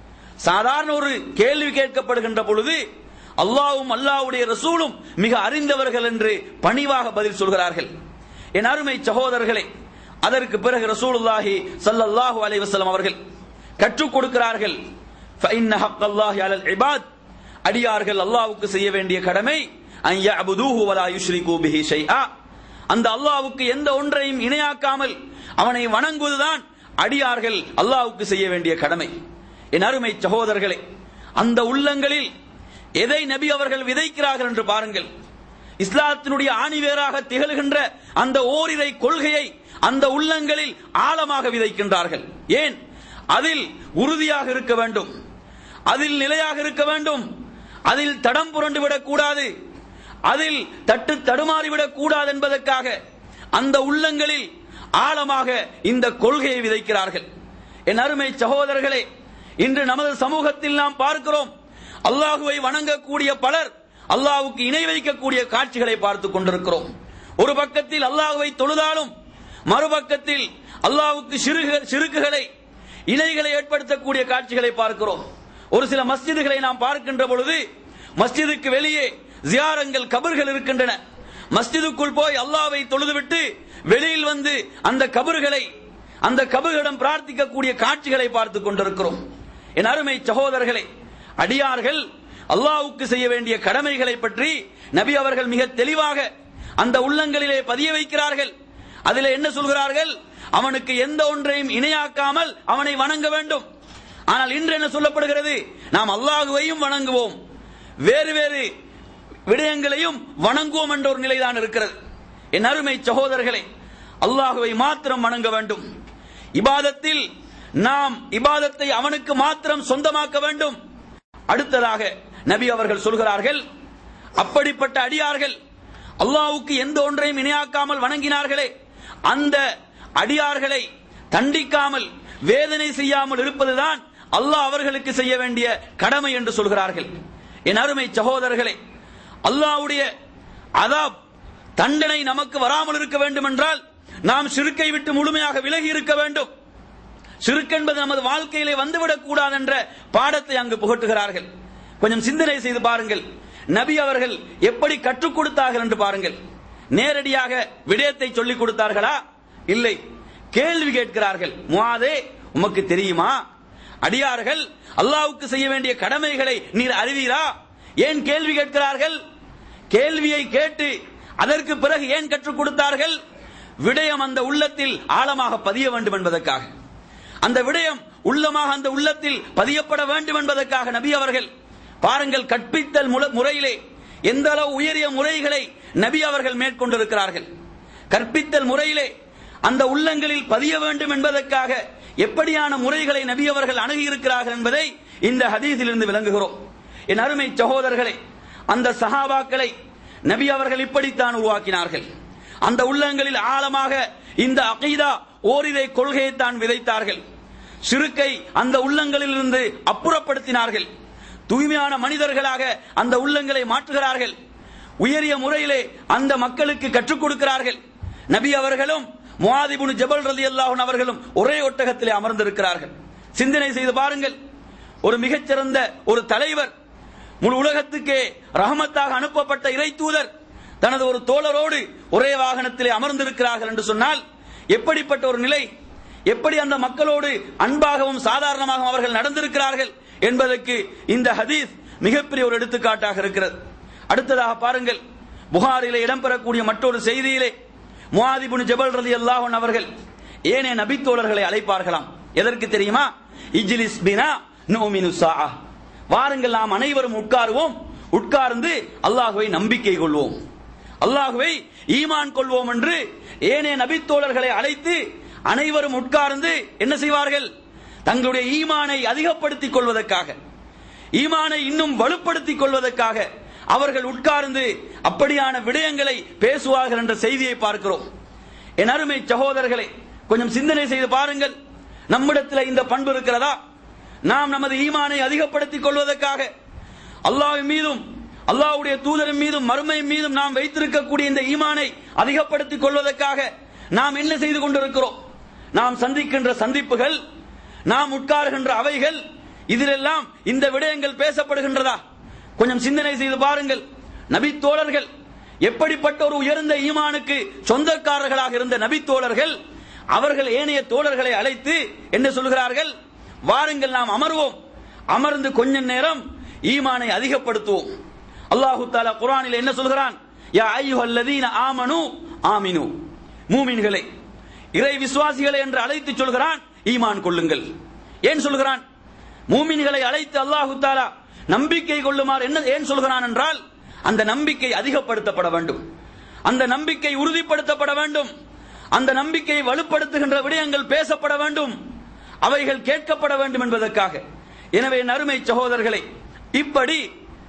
சாதாரண ஒரு கேள்வி கேட்கப்படுகின்ற பொழுது அல்லாஹ்வும் அல்லாஹ்வுடைய ரசூலும் மிக அறிந்தவர்கள் என்று பணிவாக பதில் சொல்கிறார்கள் என் அருமை சகோதரர்களே அதற்கு பிறகு ரசூலுல்லாஹி ஸல்லல்லாஹு அலைஹி வஸல்லம் அவர்கள் கற்றுக் கொடுக்கிறார்கள் فإن حق الله على العباد அடியார்கள் அல்லாஹ்வுக்கு செய்ய வேண்டிய கடமை அன் يعبدوه ولا يشركوا به شيئا அந்த அல்லாஹ்வுக்கு எந்த ஒன்றையும் இணையாக்காமல் அவனை வணங்குவதுதான் அடியார்கள் அல்லாஹ்வுக்கு செய்ய வேண்டிய கடமை என் அருமை சகோதரர்களே அந்த உள்ளங்களில் எதை நபி அவர்கள் விதைக்கிறார்கள் என்று பாருங்கள் இஸ்லாத்தினுடைய ஆணிவேராக திகழ்கின்ற அந்த ஓரிரை கொள்கையை அந்த உள்ளங்களில் ஆழமாக விதைக்கின்றார்கள் ஏன் அதில் உறுதியாக இருக்க வேண்டும் அதில் நிலையாக இருக்க வேண்டும் அதில் தடம் புரண்டு விடக்கூடாது அதில் தட்டு தடுமாறிவிடக் கூடாது என்பதற்காக அந்த உள்ளங்களில் ஆழமாக இந்த கொள்கையை விதைக்கிறார்கள் என் அருமை சகோதரர்களே இன்று நமது சமூகத்தில் நாம் பார்க்கிறோம் அல்லாஹுவை வணங்கக்கூடிய பலர் அல்லாஹ்வுக்கு இணை வைக்கக்கூடிய காட்சிகளை பார்த்துக் கொண்டிருக்கிறோம் ஒரு பக்கத்தில் அல்லாஹுவை தொழுதாலும் மறுபக்கத்தில் அல்லாஹ்வுக்கு சிறுக சிறுக்குகளை இணைகளை ஏற்படுத்தக்கூடிய காட்சிகளை பார்க்கிறோம் ஒரு சில மஸ்ஜிதுகளை நாம் பார்க்கின்ற பொழுது மஸ்ஜிதுக்கு வெளியே ஜியாரங்கள் கபர்கள் இருக்கின்றன மஸ்ஜிதுக்குள் போய் அல்லாஹ்வை தொழுதுவிட்டு வெளியில் வந்து அந்த கபர்களை அந்த கபர்களிடம் பிரார்த்திக்கக்கூடிய காட்சிகளை பார்த்துக் கொண்டிருக்கிறோம் என் அருமை சகோதரர்களே அடியார்கள் அல்லாஹ்வுக்கு செய்ய வேண்டிய கடமைகளை பற்றி நபி அவர்கள் மிக தெளிவாக அந்த உள்ளங்களிலே பதிய வைக்கிறார்கள் அதிலே என்ன சொல்கிறார்கள் அவனுக்கு எந்த ஒன்றையும் இணையாக்காமல் அவனை வணங்க வேண்டும் ஆனால் இன்று என்ன சொல்லப்படுகிறது நாம் அல்லாஹுவையும் வணங்குவோம் வேறு வேறு விடயங்களையும் வணங்குவோம் என்ற ஒரு நிலைதான் இருக்கிறது என் அருமை சகோதரர்களே அல்லாஹுவை மாத்திரம் வணங்க வேண்டும் இபாதத்தில் நாம் இபாதத்தை அவனுக்கு மாத்திரம் சொந்தமாக்க வேண்டும் அடுத்ததாக நபி அவர்கள் சொல்கிறார்கள் அப்படிப்பட்ட அடியார்கள் அல்லாஹ்வுக்கு எந்த ஒன்றையும் இணையாக்காமல் வணங்கினார்களே அந்த அடியார்களை தண்டிக்காமல் வேதனை செய்யாமல் இருப்பதுதான் அல்லாஹ் அவர்களுக்கு செய்ய வேண்டிய கடமை என்று சொல்கிறார்கள் என் அருமை சகோதரர்களே அல்லாஹ்வுடைய அதாப் தண்டனை நமக்கு வராமல் இருக்க வேண்டும் என்றால் நாம் சிறுக்கை விட்டு முழுமையாக விலகி இருக்க வேண்டும் சிறுக்கு என்பது நமது வாழ்க்கையிலே வந்துவிடக் கூடாது என்ற பாடத்தை அங்கு புகட்டுகிறார்கள் கொஞ்சம் சிந்தனை செய்து பாருங்கள் நபி அவர்கள் எப்படி கற்றுக் கொடுத்தார்கள் என்று பாருங்கள் நேரடியாக விடயத்தை சொல்லிக் கொடுத்தார்களா இல்லை கேள்வி கேட்கிறார்கள் முவாதே உமக்கு தெரியுமா அடியார்கள் அல்லாஹ்வுக்கு செய்ய வேண்டிய கடமைகளை நீர் அறிவீரா ஏன் கேள்வி கேட்கிறார்கள் கேள்வியை கேட்டு அதற்கு பிறகு ஏன் கற்றுக் கொடுத்தார்கள் விடயம் அந்த உள்ளத்தில் ஆழமாக பதிய வேண்டும் என்பதற்காக அந்த விடயம் உள்ளமாக அந்த உள்ளத்தில் பதியப்பட வேண்டும் என்பதற்காக நபி அவர்கள் பாருங்கள் கற்பித்தல் முல- முறையிலே எந்த அளவு உயரிய முறைகளை நபி அவர்கள் மேற்கொண்டிருக்கிறார்கள் கற்பித்தல் முறையிலே அந்த உள்ளங்களில் பதிய வேண்டும் என்பதற்காக எப்படியான முறைகளை நபி அவர்கள் அணுகியிருக்கிறார்கள் என்பதை இந்த ஹதீஸிலிருந்து விளங்குகிறோம் என் அருமை சகோதரர்களே அந்த சஹாபாக்களை நபி அவர்கள் இப்படித்தான் உருவாக்கினார்கள் அந்த உள்ளங்களில் ஆழமாக இந்த அகீதா ஓரிரை கொள்கையை தான் விதைத்தார்கள் சிறுக்கை அந்த உள்ளங்களில் இருந்து அப்புறப்படுத்தினார்கள் தூய்மையான மனிதர்களாக அந்த உள்ளங்களை மாற்றுகிறார்கள் உயரிய முறையிலே அந்த மக்களுக்கு கற்றுக் கொடுக்கிறார்கள் நபி அவர்களும் முவாதிபுன் ஜபல் ரலி அல்லாஹன் அவர்களும் ஒரே ஒட்டகத்திலே அமர்ந்திருக்கிறார்கள் சிந்தனை செய்து பாருங்கள் ஒரு மிகச்சிறந்த ஒரு தலைவர் முழு உலகத்துக்கே ரஹமத்தாக அனுப்பப்பட்ட இறை தூதர் தனது ஒரு தோழரோடு ஒரே வாகனத்திலே அமர்ந்திருக்கிறார்கள் என்று சொன்னால் எப்படிப்பட்ட ஒரு நிலை எப்படி அந்த மக்களோடு அன்பாகவும் சாதாரணமாகவும் அவர்கள் நடந்திருக்கிறார்கள் என்பதற்கு இந்த ஹதீஸ் மிகப்பெரிய ஒரு எடுத்துக்காட்டாக இருக்கிறது அடுத்ததாக பாருங்கள் புகாரிலே இடம்பெறக்கூடிய மற்றொரு செய்தியிலே முவாதிபுன் ஜபல் ரலி அல்லாஹன் அவர்கள் ஏனே நபித்தோழர்களை அழைப்பார்களாம் எதற்கு தெரியுமா இஜ்லிஸ் பினா நோமினு சாஆ வாருங்கள் நாம் அனைவரும் உட்காருவோம் உட்கார்ந்து அல்லாஹுவை நம்பிக்கை கொள்வோம் அல்லாஹுவை ஈமான் கொள்வோம் என்று ஏனே நபித்தோழர்களை அழைத்து அனைவரும் உட்கார்ந்து என்ன செய்வார்கள் தங்களுடைய ஈமானை அதிகப்படுத்திக் கொள்வதற்காக ஈமானை இன்னும் வலுப்படுத்திக் கொள்வதற்காக அவர்கள் உட்கார்ந்து அப்படியான விடயங்களை பேசுவார்கள் என்ற செய்தியை பார்க்கிறோம் என் அருமை சகோதரர்களே கொஞ்சம் சிந்தனை செய்து பாருங்கள் நம்மிடத்தில் இந்த பண்பு இருக்கிறதா நாம் நமது ஈமானை அதிகப்படுத்திக் கொள்வதற்காக அல்லாஹ்வின் மீதும் அல்லாஹ்வுடைய தூதரின் மீதும் மறுமை மீதும் நாம் வைத்திருக்கக்கூடிய இந்த ஈமானை அதிகப்படுத்திக் கொள்வதற்காக நாம் என்ன செய்து கொண்டிருக்கிறோம் நாம் சந்திக்கின்ற சந்திப்புகள் நாம் உட்காருகின்ற அவைகள் இதிலெல்லாம் இந்த விடயங்கள் பேசப்படுகின்றதா கொஞ்சம் சிந்தனை செய்து பாருங்கள் நபி தோழர்கள் எப்படிப்பட்ட ஒரு உயர்ந்த ஈமானுக்கு சொந்தக்காரர்களாக இருந்த நபி தோழர்கள் அவர்கள் ஏனைய தோழர்களை அழைத்து என்ன சொல்கிறார்கள் வாருங்கள் நாம் அமர்வோம் அமர்ந்து கொஞ்ச நேரம் ஈமானை அதிகப்படுத்துவோம் அல்லாஹு தாலா குர்ஆனில் என்ன சொல்கிறான் யா ஐயுஹல்லதீன ஆமனு ஆமினு மூமின்களே இறை விசுவாசிகளை என்று அழைத்து சொல்கிறான் ஈமான் கொள்ளுங்கள் ஏன் சொல்கிறான் மூமின்களை அழைத்து அல்லாஹு தாலா நம்பிக்கை கொள்ளுமாறு என்ன ஏன் சொல்கிறான் என்றால் அந்த நம்பிக்கை அதிகப்படுத்தப்பட வேண்டும் அந்த நம்பிக்கை உறுதிப்படுத்தப்பட வேண்டும் அந்த நம்பிக்கையை வலுப்படுத்துகின்ற விடயங்கள் பேசப்பட வேண்டும் அவைகள் கேட்கப்பட வேண்டும் என்பதற்காக எனவே என் அருமை சகோதரர்களே இப்படி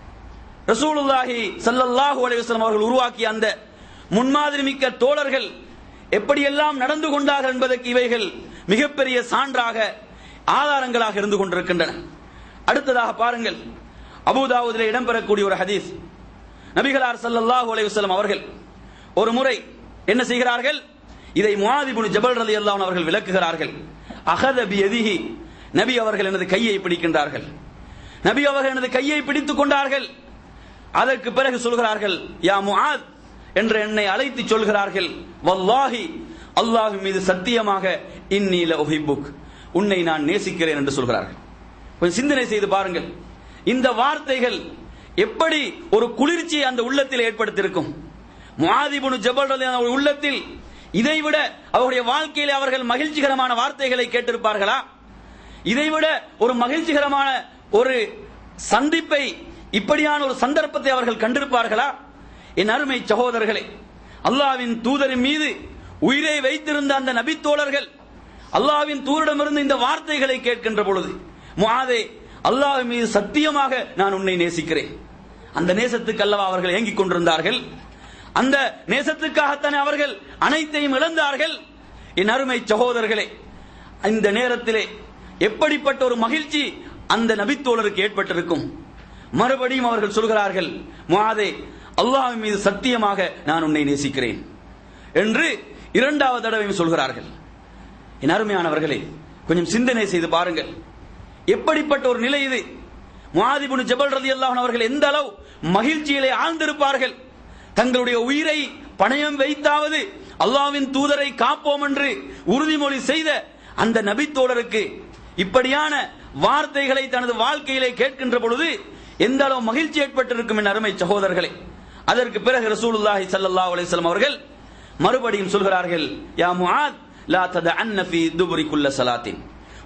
ரசூலுல்லாஹி ஸல்லல்லாஹு அலைஹி வஸல்லம் அவர்கள் உருவாக்கிய அந்த முன்மாதிரி மிக்க தோழர்கள் எப்படியெல்லாம் நடந்து கொண்டார்கள் என்பதற்கு இவைகள் மிகப்பெரிய சான்றாக ஆதாரங்களாக இருந்து கொண்டிருக்கின்றன அடுத்ததாக பாருங்கள் அபூதாவுதில் இடம்பெறக்கூடிய ஒரு ஹதீஸ் நபிகளார் ஸல்லல்லாஹு அலைஹி வஸல்லம் அவர்கள் ஒரு முறை என்ன செய்கிறார்கள் இதை முஆதிபுன் ஜபல் ரலியல்லாஹு அன்ஹு அவர்கள் விளக்குகிறார்கள் அகத பியதிஹி நபி அவர்கள் எனது கையை பிடிக்கின்றார்கள் நபி அவர்கள் எனது கையை பிடித்துக் கொண்டார்கள் அதற்கு பிறகு சொல்கிறார்கள் யா முஆத் என்று என்னை அழைத்து சொல்கிறார்கள் வல்லாஹி அல்லாஹ் மீது சத்தியமாக இன்னீல உஹிப்புக் உன்னை நான் நேசிக்கிறேன் என்று சொல்கிறார்கள் கொஞ்சம் சிந்தனை செய்து பாருங்கள் இந்த வார்த்தைகள் எப்படி ஒரு குளிர்ச்சியை அந்த உள்ளத்தில் ஏற்படுத்தியிருக்கும் முஆதிபுனு ஜபல் ரலியல்லாஹு அன்ஹு உள்ளத்தில் இதைவிட அவருடைய வாழ்க்கையிலே அவர்கள் மகிழ்ச்சிகரமான வார்த்தைகளை கேட்டிருப்பார்களா இதைவிட ஒரு மகிழ்ச்சிகரமான ஒரு சந்திப்பை இப்படியான ஒரு சந்தர்ப்பத்தை அவர்கள் கண்டிருப்பார்களா என் அருமை சகோதரர்களே அல்லாவின் தூதரின் மீது உயிரை வைத்திருந்த அந்த நபித்தோழர்கள் அல்லாவின் தூரிடமிருந்து இந்த வார்த்தைகளை கேட்கின்ற பொழுது முஆதே அல்லாஹ் மீது சத்தியமாக நான் உன்னை நேசிக்கிறேன் அந்த நேசத்துக்கு அல்லவா அவர்கள் ஏங்கிக் கொண்டிருந்தார்கள் அந்த நேசத்துக்காகத்தானே அவர்கள் அனைத்தையும் இழந்தார்கள் என் அருமை சகோதரர்களே இந்த நேரத்திலே எப்படிப்பட்ட ஒரு மகிழ்ச்சி அந்த நபித்தோழருக்கு ஏற்பட்டிருக்கும் மறுபடியும் அவர்கள் சொல்கிறார்கள் முஆதே அல்லாஹ் மீது சத்தியமாக நான் உன்னை நேசிக்கிறேன் என்று இரண்டாவது தடவையும் சொல்கிறார்கள் என் அருமையானவர்களே கொஞ்சம் சிந்தனை செய்து பாருங்கள் எப்படிப்பட்ட ஒரு நிலை இது முஆதிபுன் ஜபல் ரலியல்லாஹு அவர்கள் எந்த அளவு மகிழ்ச்சியிலே ஆழ்ந்திருப்பார்கள் தங்களுடைய உயிரை பணயம் வைத்தாவது அல்லாவின் தூதரை காப்போம் என்று உறுதிமொழி செய்த அந்த நபித்தோழருக்கு இப்படியான வார்த்தைகளை தனது வாழ்க்கையிலே கேட்கின்ற பொழுது எந்த அளவு மகிழ்ச்சி ஏற்பட்டிருக்கும் என் அருமை சகோதரர்களே அதற்கு பிறகு ரசூலுல்லாஹி ஸல்லல்லாஹு அலைஹி வஸல்லம் அவர்கள் மறுபடியும் சொல்கிறார்கள் யா முஆத் லா ததஅன்ன ஃபீ துபுரி குல்ல ஸலாத்தின்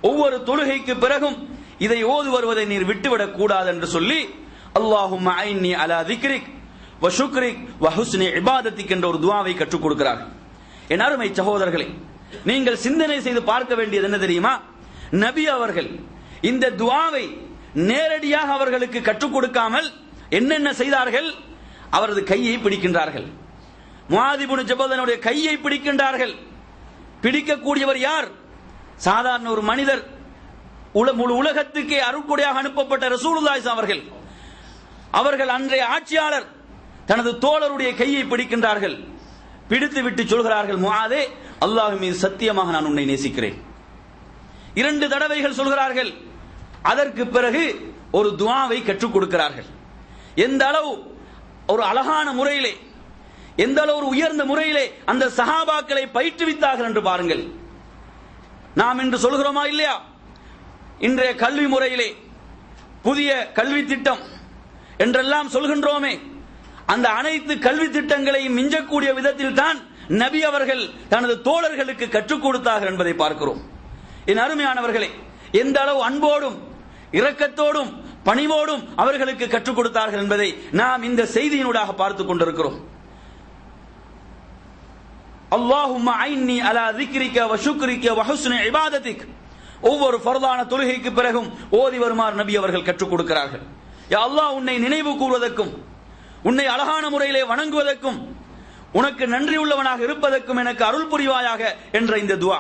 ஒவ்வொரு தொழுகைக்கு பிறகும் இதை ஓது வருவதை நீர் விட்டுவிடக் கூடாது என்று சொல்லி அல்லாஹும் ஐன்னி அலா திக்ரிக் வ ஷுக்ரிக் வ ஹுஸ்னி இபாதத்திக் என்ற ஒரு துவாவை கற்றுக் கொடுக்கிறார்கள் என் அருமை சகோதரர்களே நீங்கள் சிந்தனை செய்து பார்க்க வேண்டியது என்ன தெரியுமா நபி அவர்கள் இந்த துவாவை நேரடியாக அவர்களுக்கு கற்றுக் கொடுக்காமல் என்னென்ன செய்தார்கள் அவரது கையை பிடிக்கின்றார்கள் முவாதிபுன் ஜபதனுடைய கையை பிடிக்கின்றார்கள் பிடிக்கக்கூடியவர் யார் சாதாரண ஒரு மனிதர் உல- முழு உலகத்துக்கே அருட்கொடையாக அனுப்பப்பட்ட ரசூலுல்லாஹி அவர்கள் அவர்கள் அன்றைய ஆட்சியாளர் தனது தோழருடைய கையை பிடிக்கின்றார்கள் பிடித்து விட்டு சொல்கிறார்கள் முஆதே அல்லாஹ் மீது சத்தியமாக நான் உன்னை நேசிக்கிறேன் இரண்டு தடவைகள் சொல்கிறார்கள் அதற்கு பிறகு ஒரு துவாவை கற்றுக் கொடுக்கிறார்கள் எந்த அளவு ஒரு அழகான முறையிலே எந்த அளவு ஒரு உயர்ந்த முறையிலே அந்த சஹாபாக்களை பயிற்றுவித்தார்கள் என்று பாருங்கள் நாம் இன்று சொல்கிறோமா இல்லையா இன்றைய கல்வி முறையிலே புதிய கல்வி திட்டம் என்றெல்லாம் சொல்கின்றோமே அந்த அனைத்து கல்வி திட்டங்களையும் மிஞ்சக்கூடிய விதத்தில் தான் நபி அவர்கள் தனது தோழர்களுக்கு கற்றுக் கொடுத்தார்கள் என்பதை பார்க்கிறோம் என் அருமையானவர்களே எந்த அளவு அன்போடும் இரக்கத்தோடும் பணிவோடும் அவர்களுக்கு கற்றுக் கொடுத்தார்கள் என்பதை நாம் இந்த செய்தியினூடாக பார்த்துக் கொண்டிருக்கிறோம் அல்லாஹும்ம ஐன்னி அலா திக்ரிக்க வ ஷுக்ரிக்க வ ஹுஸ்னி இபாதத்திக் ஒவ்வொரு ஃபர்தான தொழுகைக்கு பிறகும் ஓதி வருமாறு நபி அவர்கள் கற்றுக் கொடுக்கிறார்கள் யா அல்லாஹ் உன்னை நினைவு கூறுவதற்கும் உன்னை அழகான முறையிலே வணங்குவதற்கும் உனக்கு நன்றி உள்ளவனாக இருப்பதற்கும் எனக்கு அருள் புரிவாயாக என்ற இந்த துவா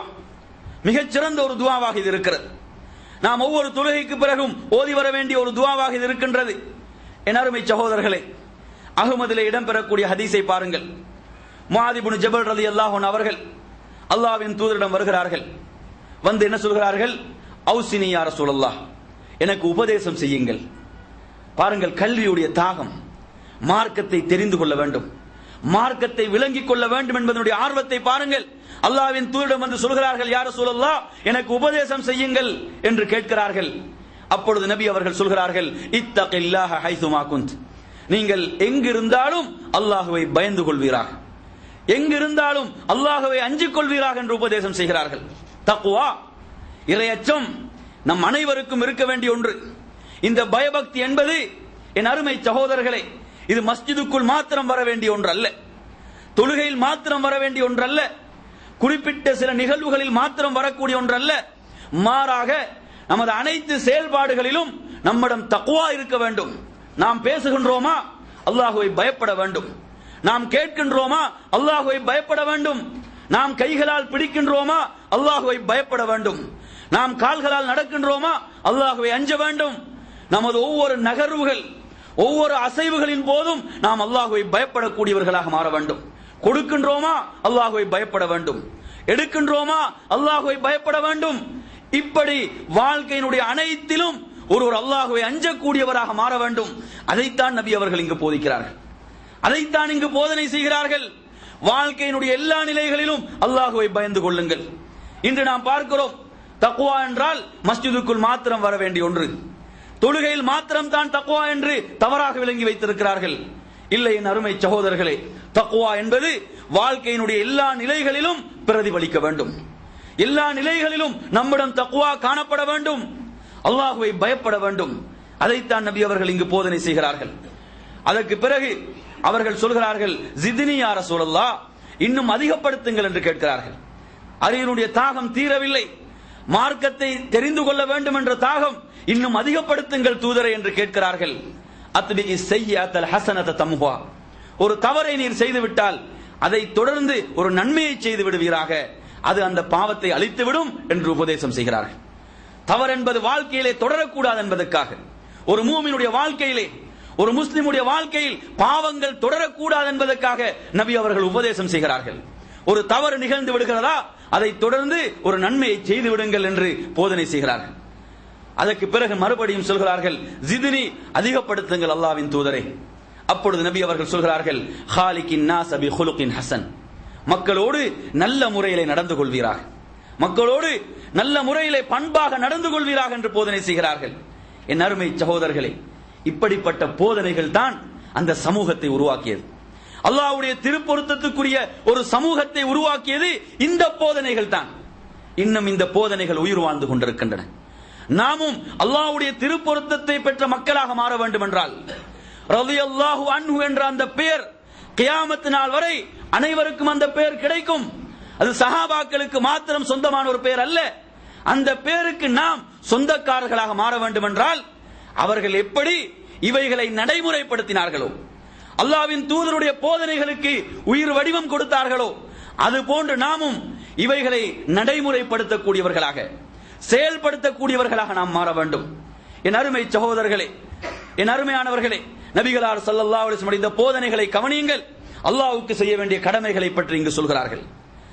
மிகச் சிறந்த ஒரு துவாவாக இது இருக்கிறது நாம் ஒவ்வொரு தொழுகைக்கு பிறகும் ஓதி வர வேண்டிய ஒரு துவாவாக இது இருக்கின்றது என் அருமை சகோதரர்களே அகமதிலே இடம்பெறக்கூடிய ஹதீஸை பாருங்கள் மாதிபுன் ஜபல் ரலி அல்லாஹன் அவர்கள் அல்லாஹ்வின் தூதரிடம் வருகிறார்கள் வந்து என்ன சொல்கிறார்கள் அவுசினி யார சூழல்லாஹ் எனக்கு உபதேசம் செய்யுங்கள் பாருங்கள் கல்வியுடைய தாகம் மார்க்கத்தை தெரிந்து கொள்ள வேண்டும் மார்க்கத்தை விளங்கிக் கொள்ள வேண்டும் என்பதனுடைய ஆர்வத்தை பாருங்கள் அல்லாஹ்வின் தூதரிடம் வந்து சொல்கிறார்கள் யார சூழல்லா எனக்கு உபதேசம் செய்யுங்கள் என்று கேட்கிறார்கள் அப்பொழுது நபி அவர்கள் சொல்கிறார்கள் இத்தகில்லாஹ ஹைசுமா குந்த் நீங்கள் எங்கிருந்தாலும் அல்லாஹுவை பயந்து கொள்வீராக எங்கிருந்தாலும் அல்லாஹுவை அஞ்சிக் கொள்வீராக என்று உபதேசம் செய்கிறார்கள் தக்குவா இரையச்சம் நம் அனைவருக்கும் இருக்க வேண்டிய ஒன்று இந்த பயபக்தி என்பது என் அருமை சகோதரர்களே இது மஸ்ஜிதுக்குள் மாத்திரம் வர வேண்டிய ஒன்று அல்ல தொழுகையில் மாத்திரம் வர வேண்டிய ஒன்று அல்ல குறிப்பிட்ட சில நிகழ்வுகளில் மாத்திரம் வரக்கூடிய ஒன்று அல்ல மாறாக நமது அனைத்து செயல்பாடுகளிலும் நம்மிடம் தக்குவா இருக்க வேண்டும் நாம் பேசுகின்றோமா அல்லாஹுவை பயப்பட வேண்டும் நாம் கேட்கின்றோமா அல்லாஹுவை பயப்பட வேண்டும் நாம் கைகளால் பிடிக்கின்றோமா அல்லாஹுவை பயப்பட வேண்டும் நாம் கால்களால் நடக்கின்றோமா அல்லாஹுவை அஞ்ச வேண்டும் நமது ஒவ்வொரு நகர்வுகள் ஒவ்வொரு அசைவுகளின் போதும் நாம் அல்லாஹுவை பயப்படக்கூடியவர்களாக மாற வேண்டும் கொடுக்கின்றோமா அல்லாஹுவை பயப்பட வேண்டும் எடுக்கின்றோமா அல்லாஹுவை பயப்பட வேண்டும் இப்படி வாழ்க்கையினுடைய அனைத்திலும் ஒருவர் அல்லாஹுவை அஞ்சக்கூடியவராக மாற வேண்டும் அதைத்தான் நபி அவர்கள் இங்கு போதிக்கிறார்கள் அதைத்தான் இங்கு போதனை செய்கிறார்கள் வாழ்க்கையினுடைய எல்லா நிலைகளிலும் அல்லாஹுவை பயந்து கொள்ளுங்கள் இன்று நாம் பார்க்கிறோம் தக்குவா என்றால் மஸ்ஜிதுக்குள் மாத்திரம் வர வேண்டிய ஒன்று தொழுகையில் மாத்திரம் தான் தக்குவா என்று தவறாக விளங்கி வைத்திருக்கிறார்கள் இல்லை என் அருமை சகோதரர்களே தக்குவா என்பது வாழ்க்கையினுடைய எல்லா நிலைகளிலும் பிரதிபலிக்க வேண்டும் எல்லா நிலைகளிலும் நம்மிடம் தக்குவா காணப்பட வேண்டும் அல்லாஹுவை பயப்பட வேண்டும் அதைத்தான் நபி அவர்கள் இங்கு போதனை செய்கிறார்கள் அதற்கு பிறகு அவர்கள் சொல்கிறார்கள் ஜிதினி யார சூழல்லா இன்னும் அதிகப்படுத்துங்கள் என்று கேட்கிறார்கள் அறிவினுடைய தாகம் தீரவில்லை மார்க்கத்தை தெரிந்து கொள்ள வேண்டும் என்ற தாகம் இன்னும் அதிகப்படுத்துங்கள் தூதரை என்று கேட்கிறார்கள் அத்பி செய்யாத்தல் ஹசனத தம்ஹா ஒரு தவறை நீர் செய்துவிட்டால் அதை தொடர்ந்து ஒரு நன்மையை செய்து விடுவீராக அது அந்த பாவத்தை அழித்துவிடும் என்று உபதேசம் செய்கிறார்கள் தவறு என்பது வாழ்க்கையிலே தொடரக்கூடாது என்பதற்காக ஒரு மூமினுடைய வாழ்க்கையிலே ஒரு முஸ்லிமுடைய வாழ்க்கையில் பாவங்கள் தொடரக்கூடாது என்பதற்காக நபி அவர்கள் உபதேசம் செய்கிறார்கள் ஒரு தவறு நிகழ்ந்து விடுகிறதா அதை தொடர்ந்து ஒரு நன்மையை செய்து விடுங்கள் என்று போதனை செய்கிறார்கள் அதற்கு பிறகு மறுபடியும் சொல்கிறார்கள் ஜிதினி அதிகப்படுத்துங்கள் அல்லாவின் தூதரே அப்பொழுது நபி அவர்கள் சொல்கிறார்கள் ஹாலிகின் நாஸ் அபி ஹுலுகின் ஹசன் மக்களோடு நல்ல முறையிலே நடந்து கொள்வீராக மக்களோடு நல்ல முறையிலே பண்பாக நடந்து கொள்வீராக என்று போதனை செய்கிறார்கள் என் அருமை சகோதரர்களே இப்படிப்பட்ட போதனைகள் தான் அந்த சமூகத்தை உருவாக்கியது அல்லாஹ்வுடைய திருப்பொருத்தத்துக்குரிய ஒரு சமூகத்தை உருவாக்கியது இந்த போதனைகள் தான் இன்னும் இந்த போதனைகள் உயிர் வாழ்ந்து கொண்டிருக்கின்றன நாமும் அல்லாஹ்வுடைய திருப்பொருத்தத்தை பெற்ற மக்களாக மாற வேண்டும் என்றால் ரலியல்லாஹு அன்ஹு என்ற அந்த பெயர் கியாமத்து நாள் வரை அனைவருக்கும் அந்த பெயர் கிடைக்கும் அது சஹாபாக்களுக்கு மாத்திரம் சொந்தமான ஒரு பெயர் அல்ல அந்த பெயருக்கு நாம் சொந்தக்காரர்களாக மாற வேண்டும் என்றால் அவர்கள் எப்படி இவைகளை நடைமுறைப்படுத்தினார்களோ அல்லாவின் தூதருடைய போதனைகளுக்கு உயிர் வடிவம் கொடுத்தார்களோ அது போன்று நாமும் இவைகளை நடைமுறைப்படுத்தக்கூடியவர்களாக செயல்படுத்தக்கூடியவர்களாக நாம் மாற வேண்டும் என் அருமை சகோதரர்களே என் அருமையானவர்களே நபிகளார் ஸல்லல்லாஹு அலைஹி வஸல்லம் இந்த போதனைகளை கவனியுங்கள் அல்லாஹ்வுக்கு செய்ய வேண்டிய கடமைகளை பற்றி இங்கு சொல்கிறார்கள்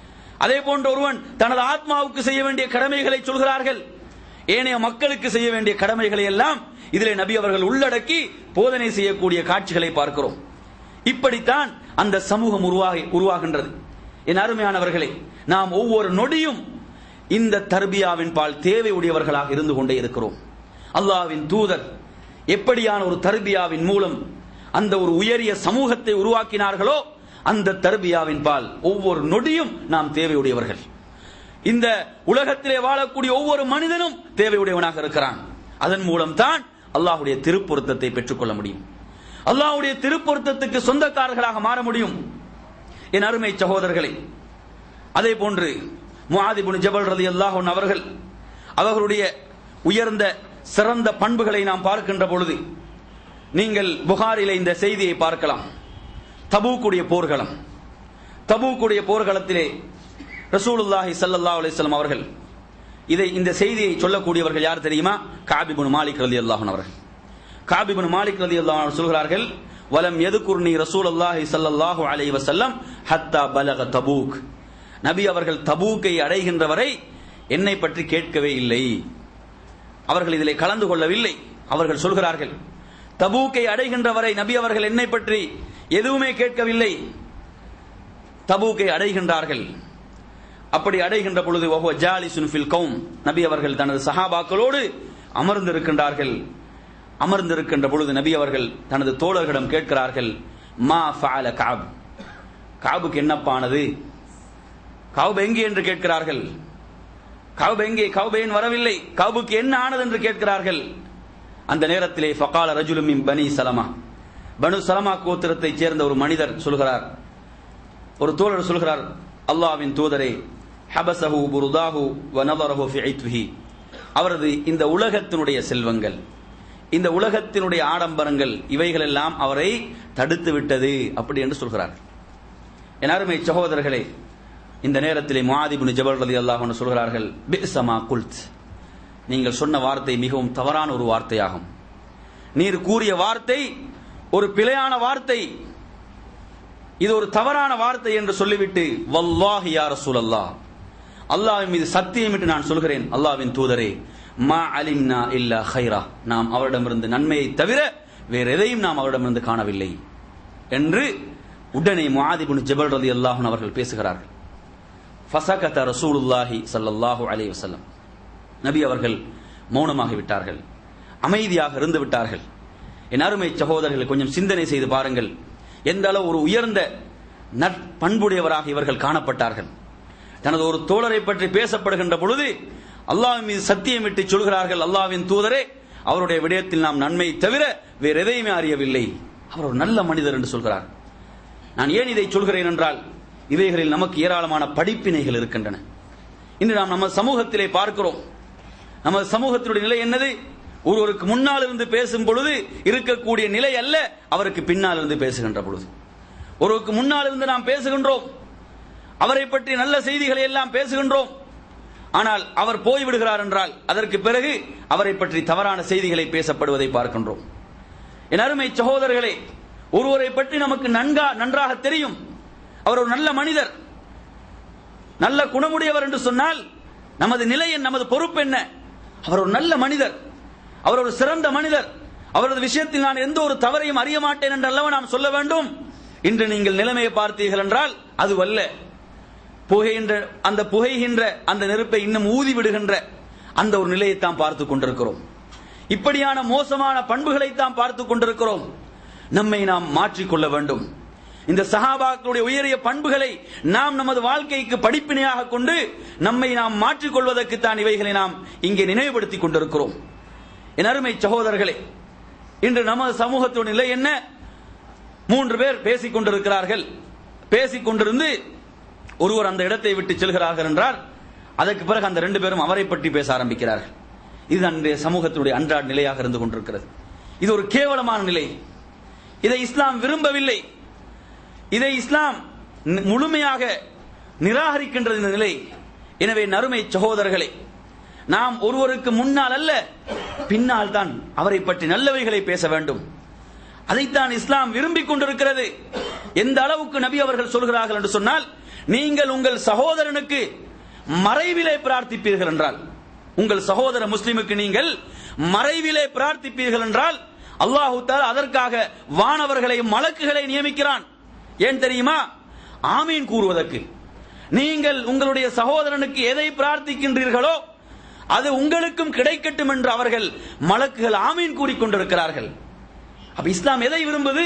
அதே போன்று ஒருவன் தனது ஆத்மாவுக்கு செய்ய வேண்டிய கடமைகளை சொல்கிறார்கள் ஏனைய மக்களுக்கு செய்ய வேண்டிய கடமைகளை எல்லாம் இதிலே நபி அவர்கள் உள்ளடக்கி போதனை செய்யக்கூடிய காட்சிகளை பார்க்கிறோம் இப்படித்தான் அந்த சமூகம் உருவாகி உருவாகின்றது என் அருமையானவர்களே நாம் ஒவ்வொரு நொடியும் இந்த தர்பியாவின் பால் தேவை உடையவர்களாக இருந்து கொண்டே இருக்கிறோம் அல்லாஹ்வின் தூதர் எப்படியான ஒரு தர்பியாவின் மூலம் அந்த ஒரு உயரிய சமூகத்தை உருவாக்கினார்களோ அந்த தர்பியாவின் பால் ஒவ்வொரு நொடியும் நாம் தேவையுடையவர்கள் இந்த உலகத்திலே வாழக்கூடிய ஒவ்வொரு மனிதனும் தேவையுடையவனாக இருக்கிறான் அதன் மூலம் தான் அல்லாஹ்வுடைய திருப்பொருத்தத்தை பெற்றுக்கொள்ள முடியும் அல்லாஹ்வுடைய திருப்பொருத்தத்துக்கு சொந்தக்காரர்களாக மாற முடியும் என் அருமை சகோதரர்களே அதே போன்று முஆதிபுன் ஜபல் ரலியல்லாஹு அன்ஹு அவர்கள் அவர்களுடைய உயர்ந்த சிறந்த பண்புகளை நாம் பார்க்கின்ற பொழுது நீங்கள் புகாரிலே இந்த செய்தியை பார்க்கலாம் தபூக்குடைய போர்க்களம் தபூக்குடைய போர்க்களத்திலே ரசூலுல்லாஹி ஸல்லல்லாஹு அலைஹி வஸல்லம் அவர்கள் இதை இந்த செய்தியை சொல்லக்கூடியவர்கள் யார் தெரியுமா காபிபுன் மாலிக் ரலியல்லாஹு அன்ஹு அவர்கள் காபிபுன் மாலிக் ரலியல்லாஹு அன்ஹு சொல்கிறார்கள் வலம் எதுகுர்னி ரசூலுல்லாஹி ஸல்லல்லாஹு அலைஹி வஸல்லம் ஹத்தா பலக தபூக் நபி அவர்கள் தபூக்கை அடைகின்ற வரை என்னை பற்றி கேட்கவே இல்லை அவர்கள் இதிலே கலந்து கொள்ளவில்லை அவர்கள் சொல்கிறார்கள் தபூக்கை அடைகின்ற வரை நபி அவர்கள் என்னை பற்றி எதுவுமே கேட்கவில்லை தபூக்கை அடைகின்றார்கள் அப்படி அடைகின்ற பொழுது ஒஹோ ஜாலிசுன் ஃபில் கௌம் நபி அவர்கள் தனது சஹாபாக்களோடு அமர்ந்திருக்கின்றார்கள் அமர்ந்திருக்கின்ற பொழுது நபி அவர்கள் தனது தோழர்களிடம் கேட்கிறார்கள் மா ஃபஅல காப் காபுக்கு என்னப்பானது காபு எங்கே என்று கேட்கிறார்கள் காபு எங்கே காபு ஏன் வரவில்லை காபுக்கு என்ன ஆனது என்று கேட்கிறார்கள் அந்த நேரத்திலே ஃபகால ரஜுலும் மின் பனி சலமா பனு சலமா கோத்திரத்தைச் சேர்ந்த ஒரு மனிதர் சொல்கிறார் ஒரு தோழர் சொல்கிறார் அல்லாஹ்வின் தூதரே ஹபசஹு புருதாஹு வ நதரஹு ஃபி ஐத்விஹி அவரது இந்த உலகத்தினுடைய செல்வங்கள் இந்த உலகத்தினுடைய ஆடம்பரங்கள் இவைகள் எல்லாம் அவரை தடுத்து விட்டது அப்படி என்று சொல்கிறார் என் அருமை சகோதரர்களே இந்த நேரத்திலே முஆதிபுன் ஜபல் ரலியல்லாஹு அன்ஹு சொல்கிறார்கள் பிஸமா குல்த் நீங்கள் சொன்ன வார்த்தை மிகவும் தவறான ஒரு வார்த்தையாகும் நீர் கூறிய வார்த்தை ஒரு பிழையான வார்த்தை இது ஒரு தவறான வார்த்தை என்று சொல்லிவிட்டு வல்லாஹி யா ரசூலல்லாஹ் அல்லாஹ்வின் மீது சத்தியமிட்டு நான் சொல்கிறேன் அல்லாஹ்வின் தூதரே மா அலிம்னா இல்லா ஹைரா நாம் அவரிடமிருந்து நன்மையை தவிர வேற எதையும் நாம் அவரிடமிருந்து காணவில்லை என்று உடனே முஆதிபுன் ஜபல் ரலியல்லாஹு அன்ஹு அவர்கள் பேசுகிறார்கள் ஃபசகத ரசூலுல்லாஹி ஸல்லல்லாஹு அலைஹி வஸல்லம் நபி அவர்கள் மௌனமாகி விட்டார்கள் அமைதியாக இருந்து விட்டார்கள் என் அருமை சகோதரர்கள் கொஞ்சம் சிந்தனை செய்து பாருங்கள் எந்த அளவு ஒரு உயர்ந்த நற்பண்புடையவராக இவர்கள் காணப்பட்டார்கள் தனது ஒரு தோழரை பற்றி பேசப்படுகின்ற பொழுது அல்லாஹ்வின் மீது சத்தியமிட்டு சொல்கிறார்கள் அல்லாஹ்வின் தூதரே அவருடைய விடயத்தில் நாம் நன்மை தவிர வேற எதையுமே அறியவில்லை அவர் ஒரு நல்ல மனிதர் என்று சொல்கிறார் நான் ஏன் இதை சொல்கிறேன் என்றால் இவைகளில் நமக்கு ஏராளமான படிப்பினைகள் இருக்கின்றன இன்று நாம் நம்ம சமூகத்திலே பார்க்கிறோம் நமது சமூகத்தினுடைய நிலை என்னது ஒருவருக்கு முன்னால் இருந்து பேசும் பொழுது இருக்கக்கூடிய நிலை அல்ல அவருக்கு பின்னால் இருந்து பேசுகின்ற பொழுது ஒருவருக்கு முன்னால் இருந்து நாம் பேசுகின்றோம் அவரை பற்றி நல்ல செய்திகளை எல்லாம் பேசுகின்றோம் ஆனால் அவர் போய்விடுகிறார் என்றால் அதற்கு பிறகு அவரை பற்றி தவறான செய்திகளை பேசப்படுவதை பார்க்கின்றோம் என் அருமை சகோதரர்களே ஒருவரை பற்றி நமக்கு நன்கா நன்றாக தெரியும் அவர் ஒரு நல்ல மனிதர் நல்ல குணமுடையவர் என்று சொன்னால் நமது நிலை என்ன நமது பொறுப்பு என்ன அவர் ஒரு நல்ல மனிதர் அவர் ஒரு சிறந்த மனிதர் அவரது விஷயத்தில் நான் எந்த ஒரு தவறையும் அறிய மாட்டேன் என்று அல்லவா நாம் சொல்ல வேண்டும் இன்று நீங்கள் நிலைமையை பார்த்தீர்கள் என்றால் அது அல்ல புகைகின்ற அந்த புகைகின்ற அந்த நெருப்பை இன்னும் ஊதி விடுகின்ற அந்த ஒரு நிலையைத்தான் பார்த்து கொண்டிருக்கிறோம் இப்படியான மோசமான பண்புகளை தான் பார்த்து கொண்டிருக்கிறோம் நம்மை நாம் மாற்றிக்கொள்ள வேண்டும் இந்த சஹாபாக்களுடைய உயரிய பண்புகளை நாம் நமது வாழ்க்கைக்கு படிப்பினையாக கொண்டு நம்மை நாம் மாற்றிக் கொள்வதற்கு தான் இவைகளை நாம் இங்கே நினைவுபடுத்திக் கொண்டிருக்கிறோம் என் அருமை சகோதரர்களே இன்று நமது சமூகத்தின் நிலை என்ன மூன்று பேர் பேசிக் கொண்டிருக்கிறார்கள் பேசிக் கொண்டிருந்து ஒருவர் அந்த இடத்தை விட்டு செல்கிறார்கள் என்றால் அதற்கு பிறகு அந்த ரெண்டு பேரும் அவரை பற்றி பேச ஆரம்பிக்கிறார்கள் இது அன்றைய சமூகத்தினுடைய அன்றாட நிலையாக இருந்து கொண்டிருக்கிறது இது ஒரு கேவலமான நிலை இதை இஸ்லாம் விரும்பவில்லை இதை இஸ்லாம் நி- முழுமையாக நிராகரிக்கின்றது இந்த நிலை எனவே நறுமை சகோதரர்களே நாம் ஒருவருக்கு முன்னால் அல்ல பின்னால் தான் அவரை பற்றி நல்லவைகளை பேச வேண்டும் அதைத்தான் இஸ்லாம் விரும்பிக் கொண்டிருக்கிறது எந்த அளவுக்கு நபி அவர்கள் சொல்கிறார்கள் என்று சொன்னால் நீங்கள் உங்கள் சகோதரனுக்கு மறைவிலே பிரார்த்திப்பீர்கள் என்றால் உங்கள் சகோதர முஸ்லிமுக்கு நீங்கள் மறைவிலே பிரார்த்திப்பீர்கள் என்றால் அல்லாஹு தாலா அதற்காக வானவர்களை மலக்குகளை நியமிக்கிறான் ஏன் தெரியுமா ஆமீன் கூறுவதற்கு நீங்கள் உங்களுடைய சகோதரனுக்கு எதை பிரார்த்திக்கின்றீர்களோ அது உங்களுக்கும் கிடைக்கட்டும் என்று அவர்கள் மலக்குகள் ஆமீன் கூறிக்கொண்டிருக்கிறார்கள் அப்ப இஸ்லாம் எதை விரும்புது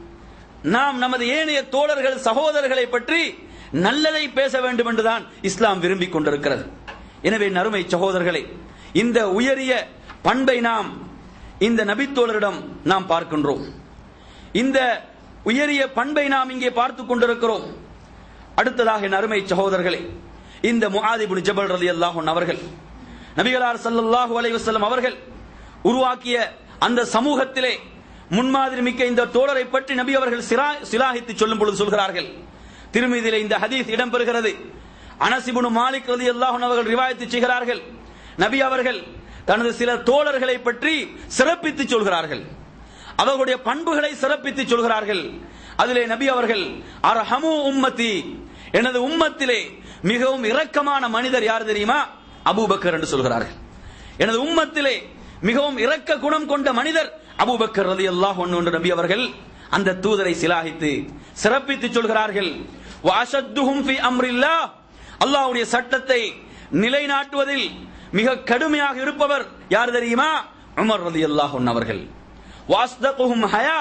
நாம் நமது ஏனைய தோழர்கள் சகோதரர்களை பற்றி நல்லதை பேச வேண்டும் என்றுதான் இஸ்லாம் விரும்பிக் கொண்டிருக்கிறது எனவே நறுமை சகோதரர்களே இந்த உயரிய பண்பை நாம் இந்த நபித்தோழரிடம் நாம் பார்க்கின்றோம் இந்த உயரிய பண்பை நாம் இங்கே பார்த்துக் கொண்டிருக்கிறோம் அடுத்ததாக என் அருமை சகோதரர்களே இந்த முஆதிபுன் ஜபல் ரலியல்லாஹு அன்ஹு அவர்கள் நபிகளார் ஸல்லல்லாஹு அலைஹி வஸல்லம் அவர்கள் உருவாக்கிய அந்த சமூகத்திலே முன்மாதிரி மிக்க இந்த தோழரை பற்றி நபி அவர்கள் சிரா- சிலாகித்து சொல்லும் பொழுது சொல்கிறார்கள் திருமதியிலே இந்த ஹதீஸ் இடம்பெறுகிறது அனசிபுனு மாலிக் ரலியல்லாஹு அன்ஹு அவர்கள் ரிவாயத்து செய்கிறார்கள் நபி அவர்கள் தனது சில தோழர்களை பற்றி சிறப்பித்து சொல்கிறார்கள் அவர்களுடைய பண்புகளை சிறப்பித்து சொல்கிறார்கள் அதிலே நபி அவர்கள் அரஹமு உம்மத்தி எனது உம்மத்திலே மிகவும் இரக்கமான மனிதர் யார் தெரியுமா அபூபக்கர் என்று சொல்கிறார்கள் எனது உம்மத்திலே மிகவும் இரக்க குணம் கொண்ட மனிதர் அபூபக்கர் ரலியல்லாஹு அன்ஹு என்று நபி அவர்கள் அந்த தூதரை சிலாகித்து சிறப்பித்து சொல்கிறார்கள் வாஷத்துஹும் ஃபி அம்ரில்லாஹ் அல்லாஹ்வுடைய சட்டத்தை நிலைநாட்டுவதில் மிக கடுமையாக இருப்பவர் யார் தெரியுமா உமர் ரலியல்லாஹு அன்ஹு அவர்கள் வாஸ்தகுஹும் ஹயா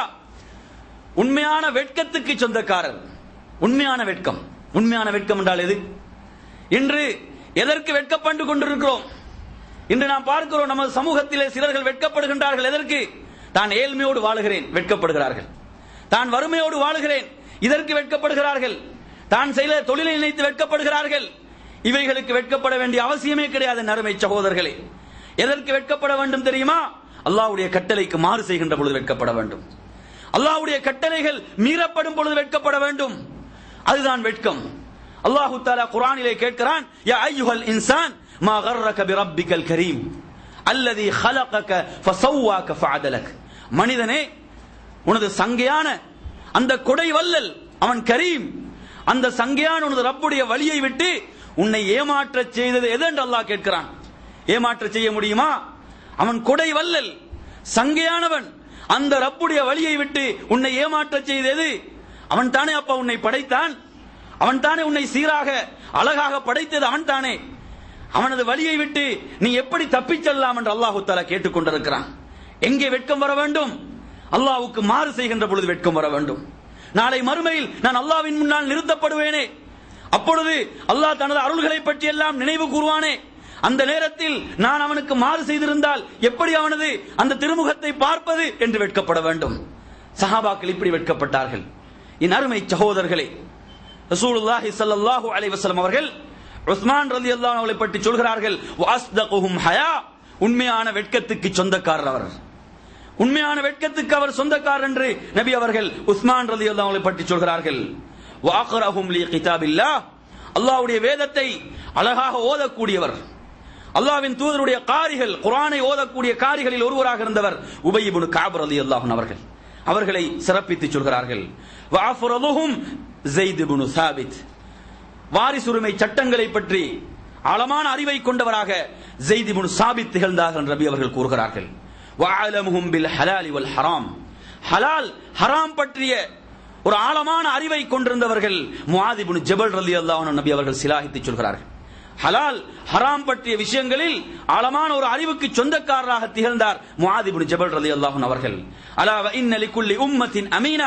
உண்மையான வெட்கத்துக்கு சொந்தக்காரர் உண்மையான வெட்கம் உண்மையான வெட்கம் என்றால் எது இன்று எதற்கு வெட்கப்பட்டு கொண்டிருக்கிறோம் இன்று நாம் பார்க்கிறோம் நமது சமூகத்திலே சிலர்கள் வெட்கப்படுகின்றார்கள் எதற்கு தான் ஏழ்மையோடு வாழுகிறேன் வெட்கப்படுகிறார்கள் தான் வறுமையோடு வாழுகிறேன் இதற்கு வெட்கப்படுகிறார்கள் தான் செய்த தொழிலை நினைத்து வெட்கப்படுகிறார்கள் இவைகளுக்கு வெட்கப்பட வேண்டிய அவசியமே கிடையாது நறுமை சகோதரர்களே எதற்கு வெட்கப்பட வேண்டும் தெரியுமா அல்லாஹ்வுடைய கட்டளைக்கு மாறு செய்கின்ற பொழுது வெட்கப்பட வேண்டும் அல்லாஹ்வுடைய கட்டளைகள் மீறப்படும் பொழுது வெட்கப்பட வேண்டும் அதுதான் வெட்கம் அல்லாஹு தாலா குர்ஆனிலே கேட்கிறான் யா ஐயுஹல் இன்சான் மா கர்ரக பிரப்பிக்கல் கரீம் அல்லதி خلقك فسواك فعدلك மனிதனே உனது சங்கையான அந்த கொடை வல்லல் அவன் கரீம் அந்த சங்கையான உனது ரப்புடைய வழியை விட்டு உன்னை ஏமாற்றச் செய்தது எது என்று அல்லாஹ் கேட்கிறான் ஏமாற்றச் செய்ய முடியுமா அவன் கொடை வல்லல் சங்கையானவன் அந்த ரப்புடைய வழியை விட்டு உன்னை ஏமாற்றச் செய்தது அவன் தானே அப்பா உன்னை படைத்தான் அவன் தானே உன்னை சீராக அழகாக படைத்தது அவன் தானே அவனது வழியை விட்டு நீ எப்படி தப்பிச் செல்லலாம் என்று அல்லாஹு தாலா கேட்டுக்கொண்டிருக்கிறான் எங்கே வெட்கம் வர வேண்டும் அல்லாஹ்வுக்கு மாறு செய்கின்ற பொழுது வெட்கம் வர வேண்டும் நாளை மறுமையில் நான் அல்லாஹ்வின் முன்னால் நிறுத்தப்படுவேனே அப்பொழுது அல்லாஹ் தனது அருள்களை பற்றி எல்லாம் நினைவு கூறுவானே அந்த நேரத்தில் நான் அவனுக்கு மாறு செய்திருந்தால் எப்படி அவனது அந்த திருமுகத்தை பார்ப்பது என்று வெட்கப்பட வேண்டும் சஹாபாக்கள் இப்படி வெட்கப்பட்டார்கள் என் அருமை சகோதரர்களே ரசூலுல்லாஹி ஸல்லல்லாஹு அலைஹி வஸல்லம் அவர்கள் உஸ்மான் ரலியல்லாஹு அவர்களை பற்றி சொல்கிறார்கள் வாஸ்தகுஹும் ஹயா உண்மையான வெட்கத்துக்கு சொந்தக்காரர் அவர் உண்மையான வெட்கத்துக்கு அவர் சொந்தக்காரர் என்று நபி அவர்கள் உஸ்மான் ரலியல்லாஹு அவர்களை பற்றி சொல்கிறார்கள் வாக்ரஹும் லி கிதாபில்லாஹ் அல்லாஹ்வுடைய வேதத்தை அழகாக ஓதக்கூடியவர் அல்லாஹ்வின் தூதருடைய காரிகள் குர்ஆனை ஓதக்கூடிய காரிகளில் ஒருவராக இருந்தவர் உபய் இப்னு கஅப் ரலியல்லாஹு அன்ஹு அவர்கள் அவர்களை சிறப்பித்து சொல்கிறார்கள் வஅஃபரதுஹும் ஸைத் இப்னு சாபித் வாரிசுரிமை சட்டங்களை பற்றி ஆழமான அறிவை கொண்டவராக ஸைத் இப்னு சாபித் திகழ்ந்தார்கள் என்று நபி அவர்கள் கூறுகிறார்கள் வஅலமுஹும் பில் ஹலாலி வல் ஹராம் ஹலால் ஹராம் பற்றிய ஒரு ஆழமான அறிவை கொண்டிருந்தவர்கள் முஆதிபுன் ஜபல் ரலியல்லாஹு அன்ஹு நபி அவர்கள் சிலாகித்து சொல்கிறார்கள் ஹலால் ஹராம் பற்றிய விஷயங்களில் ஆழமான ஒரு அறிவுக்கு சொந்தக்காரராக திகழ்ந்தார் முஆதிபுன் ஜபல் ரலியல்லாஹு அன்ஹு அவர்கள் அலா வ இன்ன லிக்குல்லி உம்மத்தின் அமீனா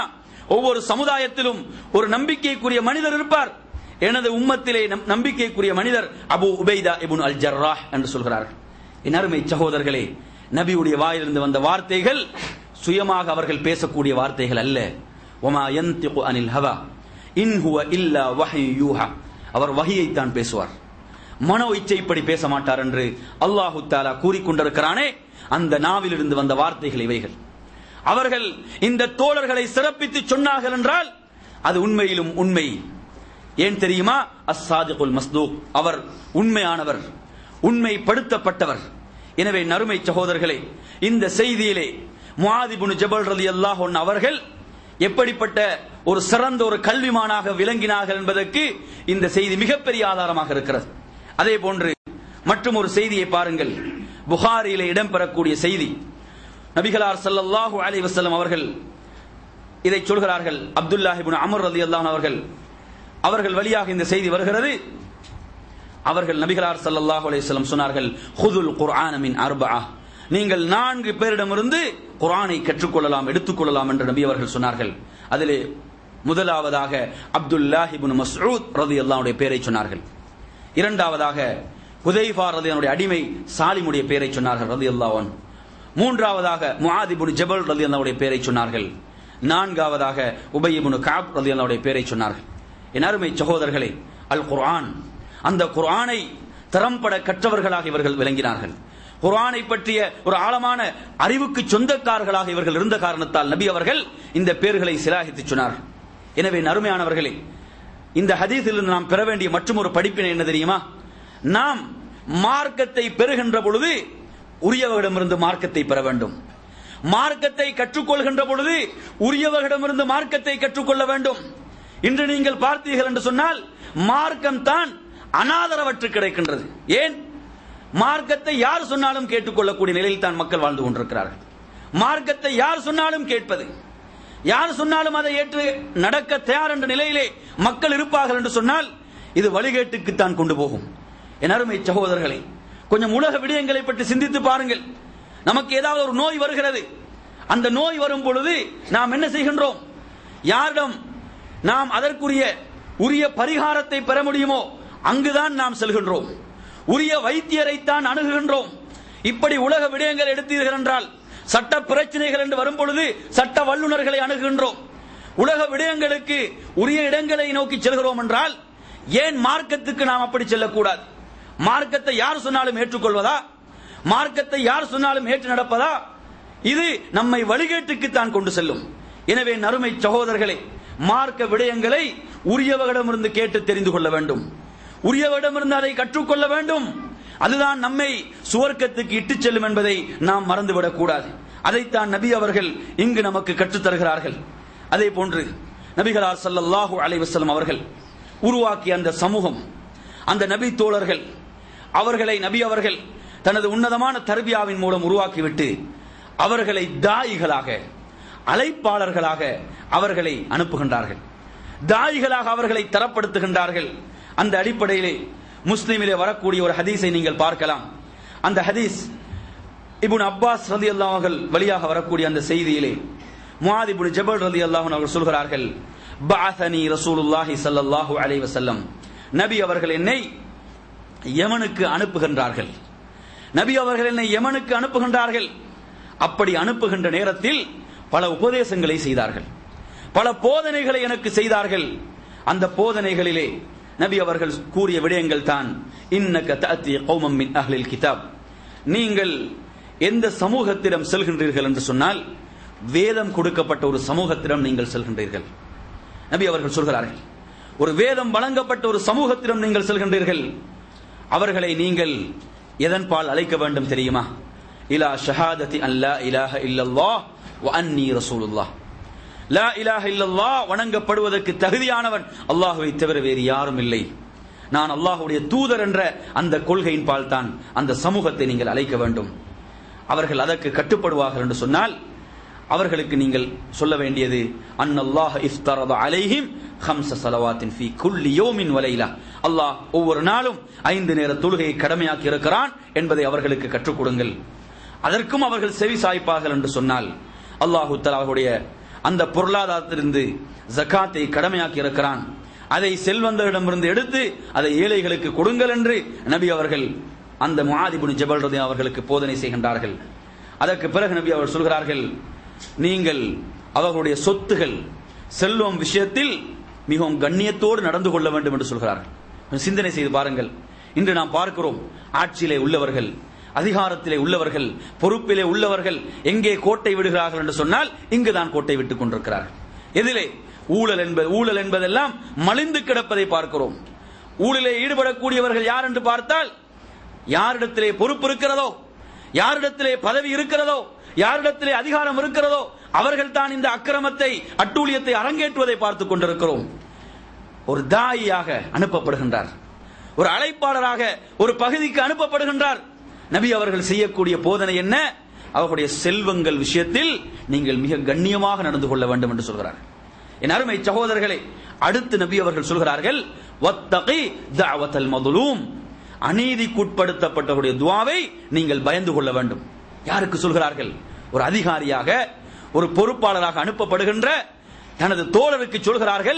ஒவ்வொரு சமுதாயத்திலும் ஒரு நம்பிக்கைக்குரிய மனிதர் இருப்பார் எனது உம்மத்திலே நம்- நம்பிக்கைக்குரிய மனிதர் அபு உபைதா இப்னு அல் ஜர்ராஹ் என்று சொல்கிறார்கள் என் அருமை சகோதரர்களே நபியுடைய வாயிலிருந்து வந்த வார்த்தைகள் சுயமாக அவர்கள் பேசக்கூடிய வார்த்தைகள் அல்ல ஒமா யந்திகு அனில் ஹவா இன் ஹுவ இல்லா வஹி யூஹா அவர் வஹியைத்தான் பேசுவார் மனோ இச்சைப்படி பேச மாட்டார் என்று அல்லாஹு தாலா கூறிக்கொண்டிருக்கிறானே அந்த நாவிலிருந்து வந்த வார்த்தைகள் இவைகள் அவர்கள் இந்த தோழர்களை சிறப்பித்து சொன்னார்கள் என்றால் அது உண்மையிலும் உண்மை ஏன் தெரியுமா அஸ்ஸாதிகுல் மஸ்தூக் அவர் உண்மையானவர் உண்மைப்படுத்தப்பட்டவர் எனவே நறுமை சகோதரர்களே இந்த செய்தியிலே முஆதிபுனு ஜபல் ரலியல்லாஹு அன்ஹு அவர்கள் எப்படிப்பட்ட ஒரு சிறந்த ஒரு கல்விமானாக விளங்கினார்கள் என்பதற்கு இந்த செய்தி மிகப்பெரிய ஆதாரமாக இருக்கிறது அதே போன்று மற்றும் ஒரு செய்தியை பாருங்கள் புகாரியிலே இடம்பெறக்கூடிய செய்தி நபிகளார் ஸல்லல்லாஹு அலைஹி வஸல்லம் அவர்கள் இதை சொல்கிறார்கள் அப்துல்லாஹ் இப்னு அமர் ரலியல்லாஹு அவர்கள் அவர்கள் வழியாக இந்த செய்தி வருகிறது அவர்கள் நபிகளார் ஸல்லல்லாஹு அலைஹி வஸல்லம் சொன்னார்கள் ஹுதுல் குர்ஆன மின் அர்பஆ நீங்கள் நான்கு பேரிடமிருந்து குர்ஆனை கற்றுக்கொள்ளலாம் எடுத்துக்கொள்ளலாம் என்று நபி அவர்கள் சொன்னார்கள் அதிலே முதலாவதாக அப்துல்லாஹ் இப்னு மஸ்ஊத் ரலியல்லாஹு அன்ஹுடைய பெயரை சொன்னார்கள் இரண்டாவதாக ஹுதைஃபா ரலியல்லாஹு அடிமை சாலிமுடைய பெயரை சொன்னார்கள் ரலியல்லாஹு அன்ஹு மூன்றாவதாக முஆத் இப்னு ஜபல் ரலியல்லாஹு அன்ஹுடைய பெயரை சொன்னார்கள் நான்காவதாக உபய் இப்னு கஅப் ரலியல்லாஹு அன்ஹுடைய பெயரை சொன்னார்கள் என் அருமை சகோதரர்களே அல் குர்ஆன் அந்த குர்ஆனை திறம்பட கற்றவர்களாக இவர்கள் விளங்கினார்கள் குர்ஆனை பற்றிய ஒரு ஆழமான அறிவுக்கு சொந்தக்காரர்களாக இவர்கள் இருந்த காரணத்தால் நபி அவர்கள் இந்த பேர்களை சிலாகித்து சொன்னார் எனவே நறுமையானவர்களே இந்த ஹதீஸில் நாம் பெற வேண்டிய மற்றும் ஒரு படிப்பினை என்ன தெரியுமா நாம் மார்க்கத்தை பெறுகின்ற பொழுது உரியவர்களிடமிருந்து மார்க்கத்தை பெற வேண்டும் மார்க்கத்தை கற்றுக்கொள்கின்ற பொழுது உரியவர்களிடமிருந்து மார்க்கத்தை கற்றுக்கொள்ள வேண்டும் இன்று நீங்கள் பார்த்தீர்கள் என்று சொன்னால் மார்க்கம் தான் அனாதரவற்று கிடைக்கின்றது ஏன் மார்க்கத்தை யார் சொன்னாலும் கேட்டுக்கொள்ளக்கூடிய நிலையில் தான் மக்கள் வாழ்ந்து கொண்டிருக்கிறார்கள் மார்க்கத்தை யார் சொன்னாலும் கேட்பது யார் சொன்னாலும் அதை ஏற்று நடக்க தயார் என்ற நிலையிலே மக்கள் இருப்பார்கள் என்று சொன்னால் இது வழிகேட்டுக்கு தான் கொண்டு போகும் என் அருமை சகோதரர்களே கொஞ்சம் உலக விடயங்களை பற்றி சிந்தித்து பாருங்கள் நமக்கு ஏதாவது ஒரு நோய் வருகிறது அந்த நோய் வரும் பொழுது நாம் என்ன செய்கின்றோம் யாரிடம் நாம் அதற்குரிய உரிய பரிகாரத்தை பெற முடியுமோ அங்குதான் நாம் செல்கின்றோம் உரிய வைத்தியரைத்தான் அணுகுகின்றோம் இப்படி உலக விடயங்கள் எடுத்தீர்கள் என்றால் சட்ட பிரச்சனைகள் என்று வரும் பொழுது சட்ட வல்லுநர்களை அணுகுகின்றோம் உலக விடயங்களுக்கு உரிய இடங்களை நோக்கி செல்கிறோம் என்றால் ஏன் மார்க்கத்துக்கு நாம் அப்படி செல்லக்கூடாது மார்க்கத்தை யார் சொன்னாலும் ஏற்றுக்கொள்வதா மார்க்கத்தை யார் சொன்னாலும் ஏற்று நடப்பதா இது நம்மை வழிகேட்டுக்கு தான் கொண்டு செல்லும் எனவே நறுமை சகோதரர்களே மார்க்க விடயங்களை உரியவர்களிடமிருந்து கேட்டு தெரிந்து கொள்ள வேண்டும் உரியவரிடமிருந்து அதை கற்றுக்கொள்ள வேண்டும் அதுதான் நம்மை சுவர்க்கத்துக்கு இட்டுச் செல்லும் என்பதை நாம் மறந்துவிடக் கூடாது அதைத்தான் நபி அவர்கள் இங்கு நமக்கு கற்றுத் தருகிறார்கள் அதே போன்று நபிகளார் ஸல்லல்லாஹு அலைஹி வஸல்லம் அவர்கள் உருவாக்கிய அந்த சமூகம் அந்த நபி தோழர்கள் அவர்களை நபி அவர்கள் தனது உன்னதமான தர்பியாவின் மூலம் உருவாக்கிவிட்டு அவர்களை தாயிகளாக அழைப்பாளர்களாக அவர்களை அனுப்புகின்றார்கள் தாயிகளாக அவர்களை தரப்படுத்துகின்றார்கள் அந்த அடிப்படையிலே முஸ்லிமிலே வரக்கூடிய ஒரு ஹதீஸை நீங்கள் பார்க்கலாம் அந்த ஹதீஸ் இப்னு அப்பாஸ் ரதி அவர்கள் வழியாக வரக்கூடிய அந்த செய்தியிலே முஆத் இப்னு ஜபல் ரதி அவர்கள் சொல்கிறார்கள் பஅதனி ரசூலுல்லாஹி ஸல்லல்லாஹு அலைஹி வஸல்லம் நபி அவர்கள் என்னை யமனுக்கு அனுப்புகின்றார்கள் நபி அவர்கள் என்னை யமனுக்கு அனுப்புகின்றார்கள் அப்படி அனுப்புகின்ற நேரத்தில் பல உபதேசங்களை செய்தார்கள் பல போதனைகளை எனக்கு செய்தார்கள் அந்த போதனைகளிலே நபி அவர்கள் கூறிய விடயங்கள் தான் இன்னக தஅத்தி கௌமம் மின் அஹ்லில் கிதாப் நீங்கள் எந்த சமூகத்திடம் செல்கின்றீர்கள் என்று சொன்னால் வேதம் கொடுக்கப்பட்ட ஒரு சமூகத்திடம் நீங்கள் செல்கின்றீர்கள் நபி அவர்கள் சொல்கிறார்கள் ஒரு வேதம் வழங்கப்பட்ட ஒரு சமூகத்திடம் நீங்கள் செல்கின்றீர்கள் அவர்களை நீங்கள் எதன் பால் அழைக்க வேண்டும் தெரியுமா இலா ஷஹாதத்தி அல்லா இலாஹ இல்லல்லாஹ் வ அன்னி ரசூலுல்லாஹ் லா இலாஹ இல்லல்லாஹ் வணங்கப்படுவதற்கு தகுதியானவன் அல்லாஹ்வை தவிர வேறு யாரும் இல்லை நான் அல்லாஹ்வுடைய தூதர் என்ற அந்த கொள்கையின் பால் தான் அந்த சமூகத்தை நீங்கள் அழைக்க வேண்டும் அவர்கள் அதற்கு கட்டுப்படுவார்கள் என்று சொன்னால் அவர்களுக்கு நீங்கள் சொல்ல வேண்டியது அன்னல்லாஹ் இஃப்தரத அலைஹிம் ஹம்ச சலவாத்தின் ஃபி குல்லி யோமின் வலைலா அல்லாஹ் ஒவ்வொரு நாளும் ஐந்து நேர தொழுகையை கடமையாக்கி இருக்கிறான் என்பதை அவர்களுக்கு கற்றுக் கொடுங்கள் அதற்கும் அவர்கள் செவி சாய்ப்பார்கள் என்று சொன்னால் அல்லாஹு தலாவுடைய அந்த பொருளாதாரத்திலிருந்து ஜகாத்தை கடமையாக்கி இருக்கிறான் அதை செல்வந்தரிடமிருந்து எடுத்து அதை ஏழைகளுக்கு கொடுங்கள் என்று நபி அவர்கள் அந்த முஆதிபுன் ஜபல் ரதி அவர்களுக்கு போதனை செய்கின்றார்கள் அதற்கு பிறகு நபி அவர் சொல்கிறார்கள் நீங்கள் அவர்களுடைய சொத்துகள் செல்வம் விஷயத்தில் மிகவும் கண்ணியத்தோடு நடந்து கொள்ள வேண்டும் என்று சொல்கிறார்கள் கொஞ்சம் சிந்தனை செய்து பாருங்கள் இன்று நாம் பார்க்கிறோம் ஆட்சியிலே உள்ளவர்கள் அதிகாரத்திலே உள்ளவர்கள் பொறுப்பிலே உள்ளவர்கள் எங்கே கோட்டை விடுகிறார்கள் என்று சொன்னால் இங்குதான் கோட்டை விட்டுக் கொண்டிருக்கிறார்கள் எதிலே ஊழல் என்பது ஊழல் என்பதெல்லாம் மலிந்து கிடப்பதை பார்க்கிறோம் ஊழலே ஈடுபடக்கூடியவர்கள் யார் என்று பார்த்தால் யாரிடத்திலே பொறுப்பு இருக்கிறதோ யாரிடத்திலே பதவி இருக்கிறதோ யாரிடத்திலே அதிகாரம் இருக்கிறதோ அவர்கள் தான் இந்த அக்கிரமத்தை அட்டூழியத்தை அரங்கேற்றுவதை பார்த்துக் கொண்டிருக்கிறோம் ஒரு தாயியாக அனுப்பப்படுகின்றார் ஒரு அழைப்பாளராக ஒரு பகுதிக்கு அனுப்பப்படுகின்றார் நபி அவர்கள் செய்யக்கூடிய போதனை என்ன அவர்களுடைய செல்வங்கள் விஷயத்தில் நீங்கள் மிக கண்ணியமாக நடந்து கொள்ள வேண்டும் என்று சொல்கிறார் என் அருமை சகோதரர்களே அடுத்து நபி அவர்கள் சொல்கிறார்கள் வத்தகி தஅவத்தல் மதுலூம் அநீதிக்குட்படுத்தப்பட்டவருடைய துவாவை நீங்கள் பயந்து கொள்ள வேண்டும் யாருக்கு சொல்கிறார்கள் ஒரு அதிகாரியாக ஒரு பொறுப்பாளராக அனுப்பப்படுகின்ற தனது தோழருக்கு சொல்கிறார்கள்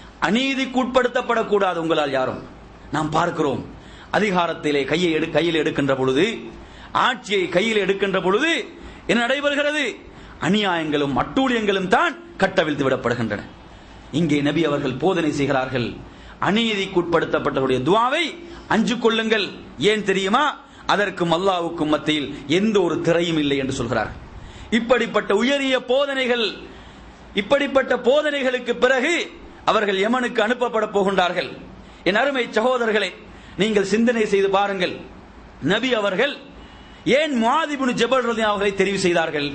அநீதிக்குட்படுத்தப்படக்கூடாது உங்களால் யாரும் நாம் பார்க்கிறோம் அதிகாரத்திலே கையை எடு கையில் எடுக்கின்ற பொழுது ஆட்சியை கையில் எடுக்கின்ற பொழுது என்ன நடைபெறுகிறது அநியாயங்களும் அட்டூழியங்களும் தான் கட்டவிழ்த்து விடப்படுகின்றன இங்கே நபி அவர்கள் போதனை செய்கிறார்கள் அநீதிக்குட்படுத்தப்பட்டவருடைய துவாவை அஞ்சு கொள்ளுங்கள் ஏன் தெரியுமா அதற்கும் அல்லாவுக்கும் மத்தியில் எந்த ஒரு திரையும் இல்லை என்று சொல்கிறார் இப்படிப்பட்ட உயரிய போதனைகள் இப்படிப்பட்ட போதனைகளுக்கு பிறகு அவர்கள் யமனுக்கு அனுப்பப்பட போகின்றார்கள் என் அருமை சகோதரர்களே நீங்கள் சிந்தனை செய்து பாருங்கள் நபி அவர்கள் ஏன் மாதிபுனு ஜபல் ரதி அவர்களை தெரிவு செய்தார்கள்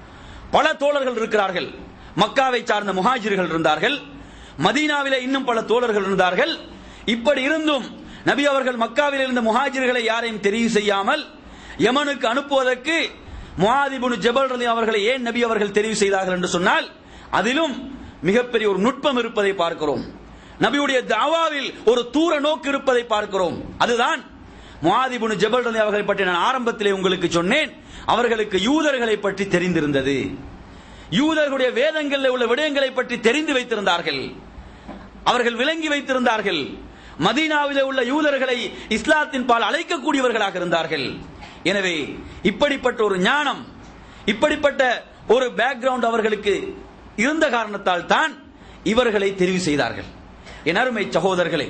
பல தோழர்கள் இருக்கிறார்கள் மக்காவை சார்ந்த முஹாஜிர்கள் இருந்தார்கள் மதீனாவிலே இன்னும் பல தோழர்கள் இருந்தார்கள் இப்படி இருந்தும் நபி அவர்கள் மக்காவில் இருந்த முஹாஜிர்களை யாரையும் தெரிவு செய்யாமல் யமனுக்கு அனுப்புவதற்கு முஹாதிபுனு ஜபல் ரலி அவர்களை ஏன் நபி அவர்கள் தெரிவு செய்தார்கள் என்று சொன்னால் அதிலும் மிகப்பெரிய ஒரு நுட்பம் இருப்பதை பார்க்கிறோம் நபியுடைய தாவாவில் ஒரு தூர நோக்கு இருப்பதை பார்க்கிறோம் அதுதான் முஆதிபுனு ஜபல் ரலி அவர்களை பற்றி நான் ஆரம்பத்திலே உங்களுக்கு சொன்னேன் அவர்களுக்கு யூதர்களை பற்றி தெரிந்திருந்தது யூதர்களுடைய வேதங்களில் உள்ள விடயங்களை பற்றி தெரிந்து வைத்திருந்தார்கள் அவர்கள் விளங்கி வைத்திருந்தார்கள் மதீனாவிலே உள்ள யூதர்களை இஸ்லாத்தின் பால் அழைக்கக்கூடியவர்களாக இருந்தார்கள் எனவே இப்படிப்பட்ட ஒரு ஞானம் இப்படிப்பட்ட ஒரு பேக்ரவுண்ட் அவர்களுக்கு இருந்த காரணத்தால் தான் இவர்களை தெரிவு செய்தார்கள் என் அருமை சகோதரர்களே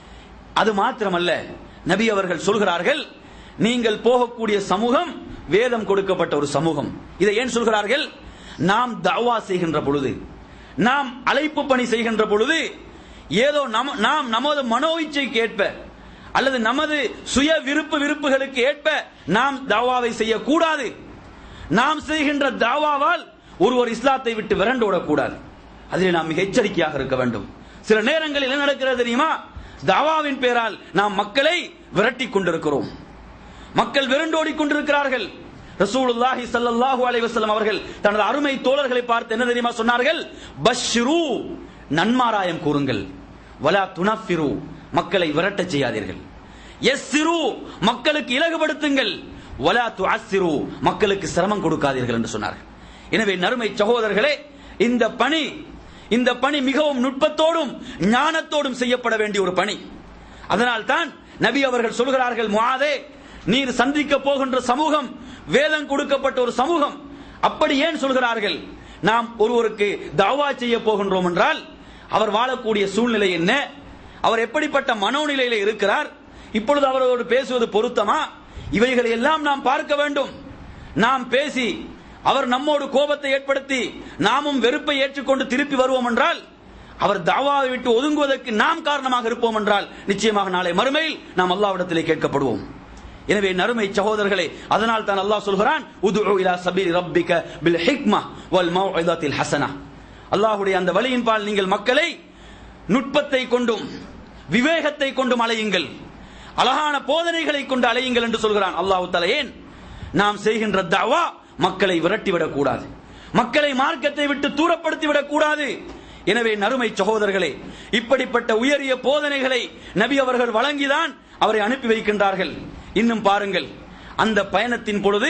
அது மாத்திரமல்ல நபி அவர்கள் சொல்கிறார்கள் நீங்கள் போகக்கூடிய சமூகம் வேதம் கொடுக்கப்பட்ட ஒரு சமூகம் இதை ஏன் சொல்கிறார்கள் நாம் தவா செய்கின்ற பொழுது நாம் அழைப்பு பணி செய்கின்ற பொழுது ஏதோ நம நாம் நமது மனோ இச்சைக்கு ஏற்ப அல்லது நமது சுய விருப்பு விருப்புகளுக்கு ஏற்ப நாம் தாவாவை செய்யக்கூடாது நாம் செய்கின்ற தாவாவால் ஒருவர் இஸ்லாத்தை விட்டு விரண்டு விடக்கூடாது அதில் நாம் மிக எச்சரிக்கையாக இருக்க வேண்டும் சில நேரங்களில் என்ன நடக்கிறது தெரியுமா தாவாவின் பேரால் நாம் மக்களை விரட்டி கொண்டிருக்கிறோம் மக்கள் விரண்டோடி கொண்டிருக்கிறார்கள் ரசூலுல்லாஹி ஸல்லல்லாஹு அலைஹி வஸல்லம் அவர்கள் தனது அருமை தோழர்களை பார்த்து என்ன தெரியுமா சொன்னார்கள் பஷ்ஷிரு நன்மாராயம் கூறுங்கள் வலா துனஃபிரு மக்களை விரட்டச் செய்யாதீர்கள் எஸ்ஸிரு மக்களுக்கு இலகுபடுத்துங்கள் வலா துஅஸ்ஸிரு மக்களுக்கு சிரமம் கொடுக்காதீர்கள் என்று சொன்னார்கள் எனவே நறுமை சகோதரர்களே இந்த பணி இந்த பணி மிகவும் நுட்பத்தோடும் ஞானத்தோடும் செய்யப்பட வேண்டிய ஒரு பணி அதனால் தான் நபி அவர்கள் சொல்கிறார்கள் முஆதே நீர் சந்திக்க போகின்ற சமூகம் வேதம் கொடுக்கப்பட்ட ஒரு சமூகம் அப்படி ஏன் சொல்கிறார்கள் நாம் ஒருவருக்கு தாவா செய்ய போகின்றோம் என்றால் அவர் வாழக்கூடிய சூழ்நிலை என்ன அவர் எப்படிப்பட்ட மனோநிலையில இருக்கிறார் இப்பொழுது அவரோடு பேசுவது பொருத்தமா இவைகளை எல்லாம் நாம் பார்க்க வேண்டும் நாம் பேசி அவர் நம்மோடு கோபத்தை ஏற்படுத்தி நாமும் வெறுப்பை ஏற்றுக்கொண்டு திருப்பி வருவோம் என்றால் அவர் தாவாவை விட்டு ஒதுங்குவதற்கு நாம் காரணமாக இருப்போம் என்றால் நிச்சயமாக நாளை மறுமையில் நாம் அல்லாவிடத்திலே கேட்கப்படுவோம் எனவே நறுமை சகோதரர்களே அதனால் தான் அல்லாஹ் சொல்கிறான் உதுஉ இலா சபீல் ரப்பிக பில் ஹிக்மா வல் மௌஇதத்தில் ஹசனா அல்லாஹ்வுடைய அந்த வழியின் பால் நீங்கள் மக்களை நுட்பத்தை கொண்டும் விவேகத்தை கொண்டும் அலையுங்கள் அழகான போதனைகளை கொண்டு அலையுங்கள் என்று சொல்கிறான் அல்லாஹ் தஆலா ஏன் நாம் செய்கின்ற தவா மக்களை விரட்டிவிடக் கூடாது மக்களை மார்க்கத்தை விட்டு தூரப்படுத்தி விடக் கூடாது எனவே நறுமை சகோதரர்களே இப்படிப்பட்ட உயரிய போதனைகளை நபி அவர்கள் வழங்கிதான் அவரை அனுப்பி வைக்கின்றார்கள் இன்னும் பாருங்கள் அந்த பயணத்தின் பொழுது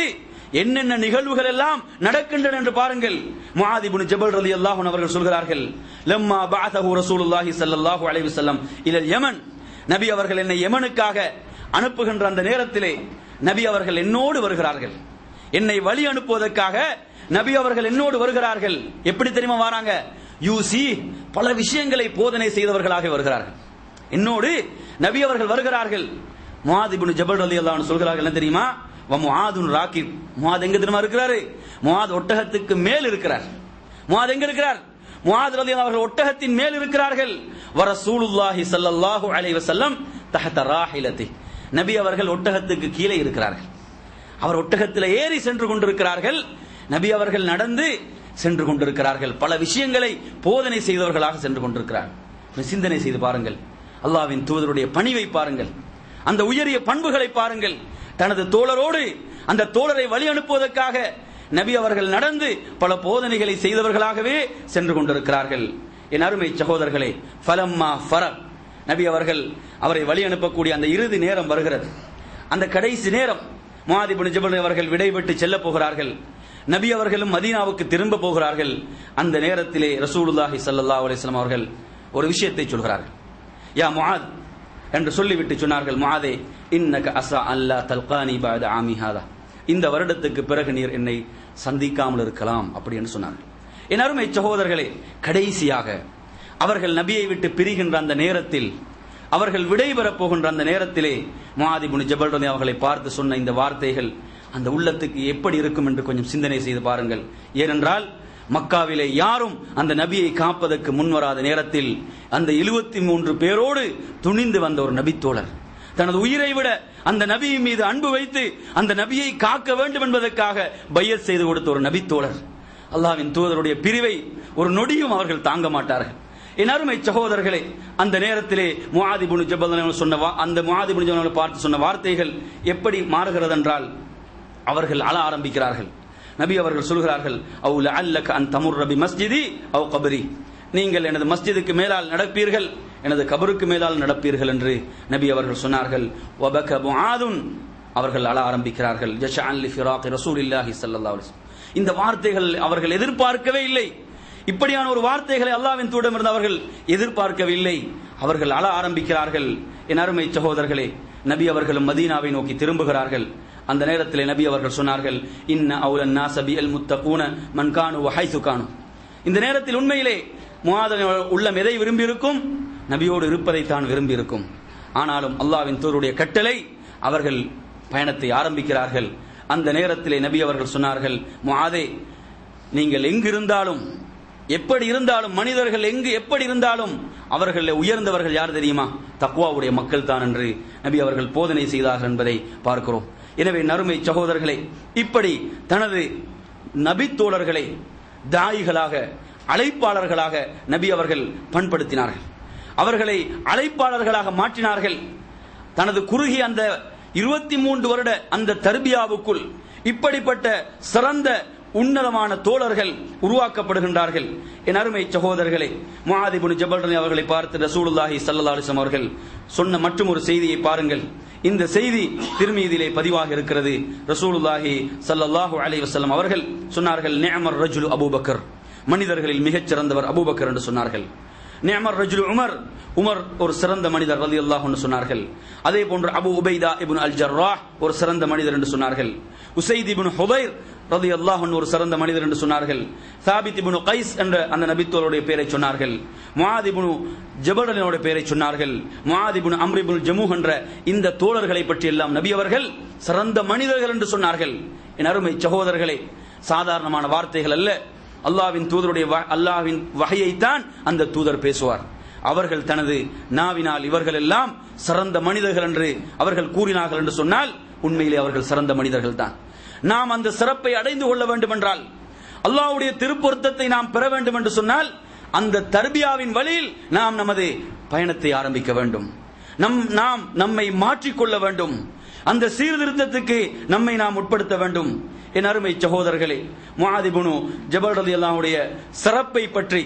என்னென்ன நிகழ்வுகள் எல்லாம் நடக்கின்றன என்று பாருங்கள் முஆத் இப்னு ஜபல் ரலியல்லாஹு அன்ஹு அவர்கள் சொல்கிறார்கள் லம்மா பஅதஹு ரசூலுல்லாஹி ஸல்லல்லாஹு அலைஹி வஸல்லம் இலல் யமன் நபி அவர்கள் என்னை யமனுக்காக அனுப்புகின்ற அந்த நேரத்திலே நபி அவர்கள் என்னோடு வருகிறார்கள் என்னை வழி அனுப்புவதற்காக நபி அவர்கள் என்னோடு வருகிறார்கள் எப்படி தெரியுமா வராங்க யூசி பல விஷயங்களை போதனை செய்தவர்களாக வருகிறார்கள் என்னோடு நபி அவர்கள் வருகிறார்கள் முஆத் இப்னு ஜபல் ரலியல்லாஹு அன்ஹு சொல்கிறார்கள் என்ன தெரியுமா வ முஆதுன் ராகிப் முஆத் எங்க தெரியுமா இருக்கிறாரு முஆத் ஒட்டகத்துக்கு மேல் இருக்கிறார் முஆத் எங்க இருக்கிறார் முஆத் ரலியல்லாஹு அவர்கள் ஒட்டகத்தின் மேல் இருக்கிறார்கள் வ ரசூலுல்லாஹி ஸல்லல்லாஹு அலைஹி வஸல்லம் தஹத ராஹிலதி நபி அவர்கள் ஒட்டகத்துக்கு கீழே இருக்கிறார்கள் அவர் ஒட்டகத்தில் ஏறி சென்று கொண்டிருக்கிறார்கள் நபி அவர்கள் நடந்து சென்று கொண்டிருக்கிறார்கள் பல விஷயங்களை போதனை செய்தவர்களாக சென்று கொண்டிருக்கிறார்கள் சிந்தனை செய்து பாருங்கள் அல்லாவின் தூதருடைய பணிவை பாருங்கள் அந்த உயரிய பண்புகளை பாருங்கள் தனது தோழரோடு அந்த தோழரை வழி அனுப்புவதற்காக நபி அவர்கள் நடந்து பல போதனைகளை செய்தவர்களாகவே சென்று கொண்டிருக்கிறார்கள் என் அருமை சகோதரர்களே ஃபலம்மா ஃபரக் நபி அவர்கள் அவரை வழி அனுப்பக்கூடிய அந்த இறுதி நேரம் வருகிறது அந்த கடைசி நேரம் முஆதிபுன் ஜபல் அவர்கள் விடைபெற்று செல்ல போகிறார்கள் நபி அவர்களும் மதீனாவுக்கு திரும்ப போகிறார்கள் அந்த நேரத்திலே ரசூலுல்லாஹி ஸல்லல்லாஹு அலைஹி வஸல்லம் அவர்கள் ஒரு விஷயத்தை சொல்கிறார்கள் யா முஆத் என்று சொல்லிவிட்டு சொன்னார்கள் முஆதே இன்னக அஸா அல்லா தல்கானி பஅத ஆமி ஹாதா இந்த வருடத்துக்கு பிறகு நீர் என்னை சந்திக்காமல் இருக்கலாம் அப்படி என்று சொன்னார்கள் என் அருமை சகோதரர்களே கடைசியாக அவர்கள் நபியை விட்டு பிரிகின்ற அந்த நேரத்தில் அவர்கள் விடைபெறப் போகின்ற அந்த நேரத்திலே முஆதிபுன் ஜபல் ரலி அவர்களை பார்த்து சொன்ன இந்த வார்த்தைகள் அந்த உள்ளத்துக்கு எப்படி இருக்கும் என்று கொஞ்சம் சிந்தனை செய்து பாருங்கள் ஏனென்றால் மக்காவிலே யாரும் அந்த நபியை காப்பதற்கு முன்வராத நேரத்தில் அந்த எழுபத்தி மூன்று பேரோடு துணிந்து வந்த ஒரு நபித்தோழர் தனது உயிரை விட அந்த நபியின் மீது அன்பு வைத்து அந்த நபியை காக்க வேண்டும் என்பதற்காக பையத் செய்து கொடுத்த ஒரு நபித்தோழர் அல்லாவின் தூதருடைய பிரிவை ஒரு நொடியும் அவர்கள் தாங்க மாட்டார்கள் என் அருமை சகோதரர்களே அந்த நேரத்திலே முஆதிபுனு ஜபல் சொன்ன வா- அந்த முஆதிபுனு ஜபல் பார்த்து சொன்ன வார்த்தைகள் எப்படி மாறுகிறது என்றால் அவர்கள் அழ ஆரம்பிக்கிறார்கள் நபி அவர்கள் சொல்கிறார்கள் அவுல அல்லக்க அன் தமுர் ரபி மஸ்ஜிதி அவ் கபரி நீங்கள் எனது மஸ்ஜிதுக்கு மேலால் நடப்பீர்கள் எனது கபருக்கு மேலால் நடப்பீர்கள் என்று நபி அவர்கள் சொன்னார்கள் வபக முஆதுன் அவர்கள் அழ ஆரம்பிக்கிறார்கள் ஜஷஅன் லி ஃபிராக் ரசூலில்லாஹி ஸல்லல்லாஹு அலைஹி வஸல்லம். இந்த வார்த்தைகள் அவர்கள் எதிர்பார்க்கவே இல்லை இப்படியான ஒரு வார்த்தைகளை அல்லாவின் தூடமிருந்து அவர்கள் எதிர்பார்க்கவில்லை அவர்கள் அழ ஆரம்பிக்கிறார்கள் என் அருமை சகோதரர்களே நபி அவர்களும் மதீனாவை நோக்கி திரும்புகிறார்கள் அந்த நேரத்தில் நபி அவர்கள் சொன்னார்கள் இன்ன அவுலன் நாசபி அல் முத்தகூன மன்கானு வஹைசு கானு இந்த நேரத்தில் உண்மையிலே முஆதன் உள்ளம் எதை விரும்பி இருக்கும் நபியோடு இருப்பதை தான் விரும்பி இருக்கும் ஆனாலும் அல்லாவின் தூருடைய கட்டளை அவர்கள் பயணத்தை ஆரம்பிக்கிறார்கள் அந்த நேரத்திலே நபி அவர்கள் சொன்னார்கள் முஆதே நீங்கள் எங்கு இருந்தாலும் எப்படி இருந்தாலும் மனிதர்கள் எங்கு எப்படி இருந்தாலும் அவர்கள் உயர்ந்தவர்கள் யார் தெரியுமா தக்வாவுடைய மக்கள் தான் என்று நபி அவர்கள் போதனை செய்தார்கள் என்பதை பார்க்கிறோம் எனவே நறுமை சகோதரர்களே இப்படி தனது நபித்தோழர்களை தாயிகளாக அழைப்பாளர்களாக நபி அவர்கள் பண்படுத்தினார்கள் அவர்களை அழைப்பாளர்களாக மாற்றினார்கள் தனது குறுகிய அந்த இருபத்தி மூன்று வருட அந்த தர்பியாவுக்குள் இப்படிப்பட்ட சிறந்த உன்னதமான தோழர்கள் உருவாக்கப்படுகின்றார்கள் என் அருமை சகோதரர்களே முஆதிபுன் ஜபல் ரலி அவர்களை பார்த்து ரசூலுல்லாஹி ஸல்லல்லாஹு அலைஹி வஸல்லம் அவர்கள் சொன்ன மற்றும் ஒரு செய்தியை பாருங்கள் இந்த செய்தி திருமீதியிலே பதிவாக இருக்கிறது ரசூலுல்லாஹி ஸல்லல்லாஹு அலைஹி வஸல்லம் அவர்கள் சொன்னார்கள் நிஅமர் ரஜுலு அபூபக்கர் மனிதர்களில் மிகச் சிறந்தவர் அபூபக்கர் என்று சொன்னார்கள் நிஅமர் ரஜுலு உமர் உமர் ஒரு சிறந்த மனிதர் ரலியல்லாஹு அன்ஹு சொன்னார்கள் அதே போன்று அபு உபைதா இப்னு அல் ஜர்ராஹ் ஒரு சிறந்த மனிதர் என்று சொன்னார்கள் உசைத் இப்னு ஹுதைர் ரலியல்லாஹு அன்ஹு ஒரு சிறந்த மனிதர் என்று சொன்னார்கள் சாபித் இப்னு கைஸ் என்ற அந்த நபித்தோருடைய பெயரை சொன்னார்கள் முஆத் இப்னு ஜபலனுடைய பெயரை சொன்னார்கள் முஆத் இப்னு அம்ர் இப்னு ஜமூஹ் என்ற இந்த தோழர்களை பற்றி எல்லாம் நபி அவர்கள் சிறந்த மனிதர்கள் என்று சொன்னார்கள் என் அருமை சகோதரர்களே சாதாரணமான வார்த்தைகள் அல்ல அல்லாவின் தூதருடைய வ- அல்லாவின் வகையைத்தான் அந்த தூதர் பேசுவார் அவர்கள் தனது நாவினால் இவர்கள் எல்லாம் சிறந்த மனிதர்கள் என்று அவர்கள் கூறினார்கள் என்று சொன்னால் உண்மையிலே அவர்கள் சிறந்த மனிதர்கள் தான் நாம் அந்த சிறப்பை அடைந்து கொள்ள வேண்டும் என்றால் அல்லாஹ்வுடைய திருப்பொருத்தத்தை நாம் பெற வேண்டும் என்று சொன்னால் அந்த தர்பியாவின் வழியில் நாம் நமது பயணத்தை ஆரம்பிக்க வேண்டும் நம் நாம் நம்மை மாற்றிக்கொள்ள வேண்டும் அந்த சீர்திருத்தத்துக்கு நம்மை நாம் உட்படுத்த வேண்டும் என் அருமை சகோதரர்களே முஆதிபுனு ஜபல் ரலியல்லாஹுடைய சிறப்பை பற்றி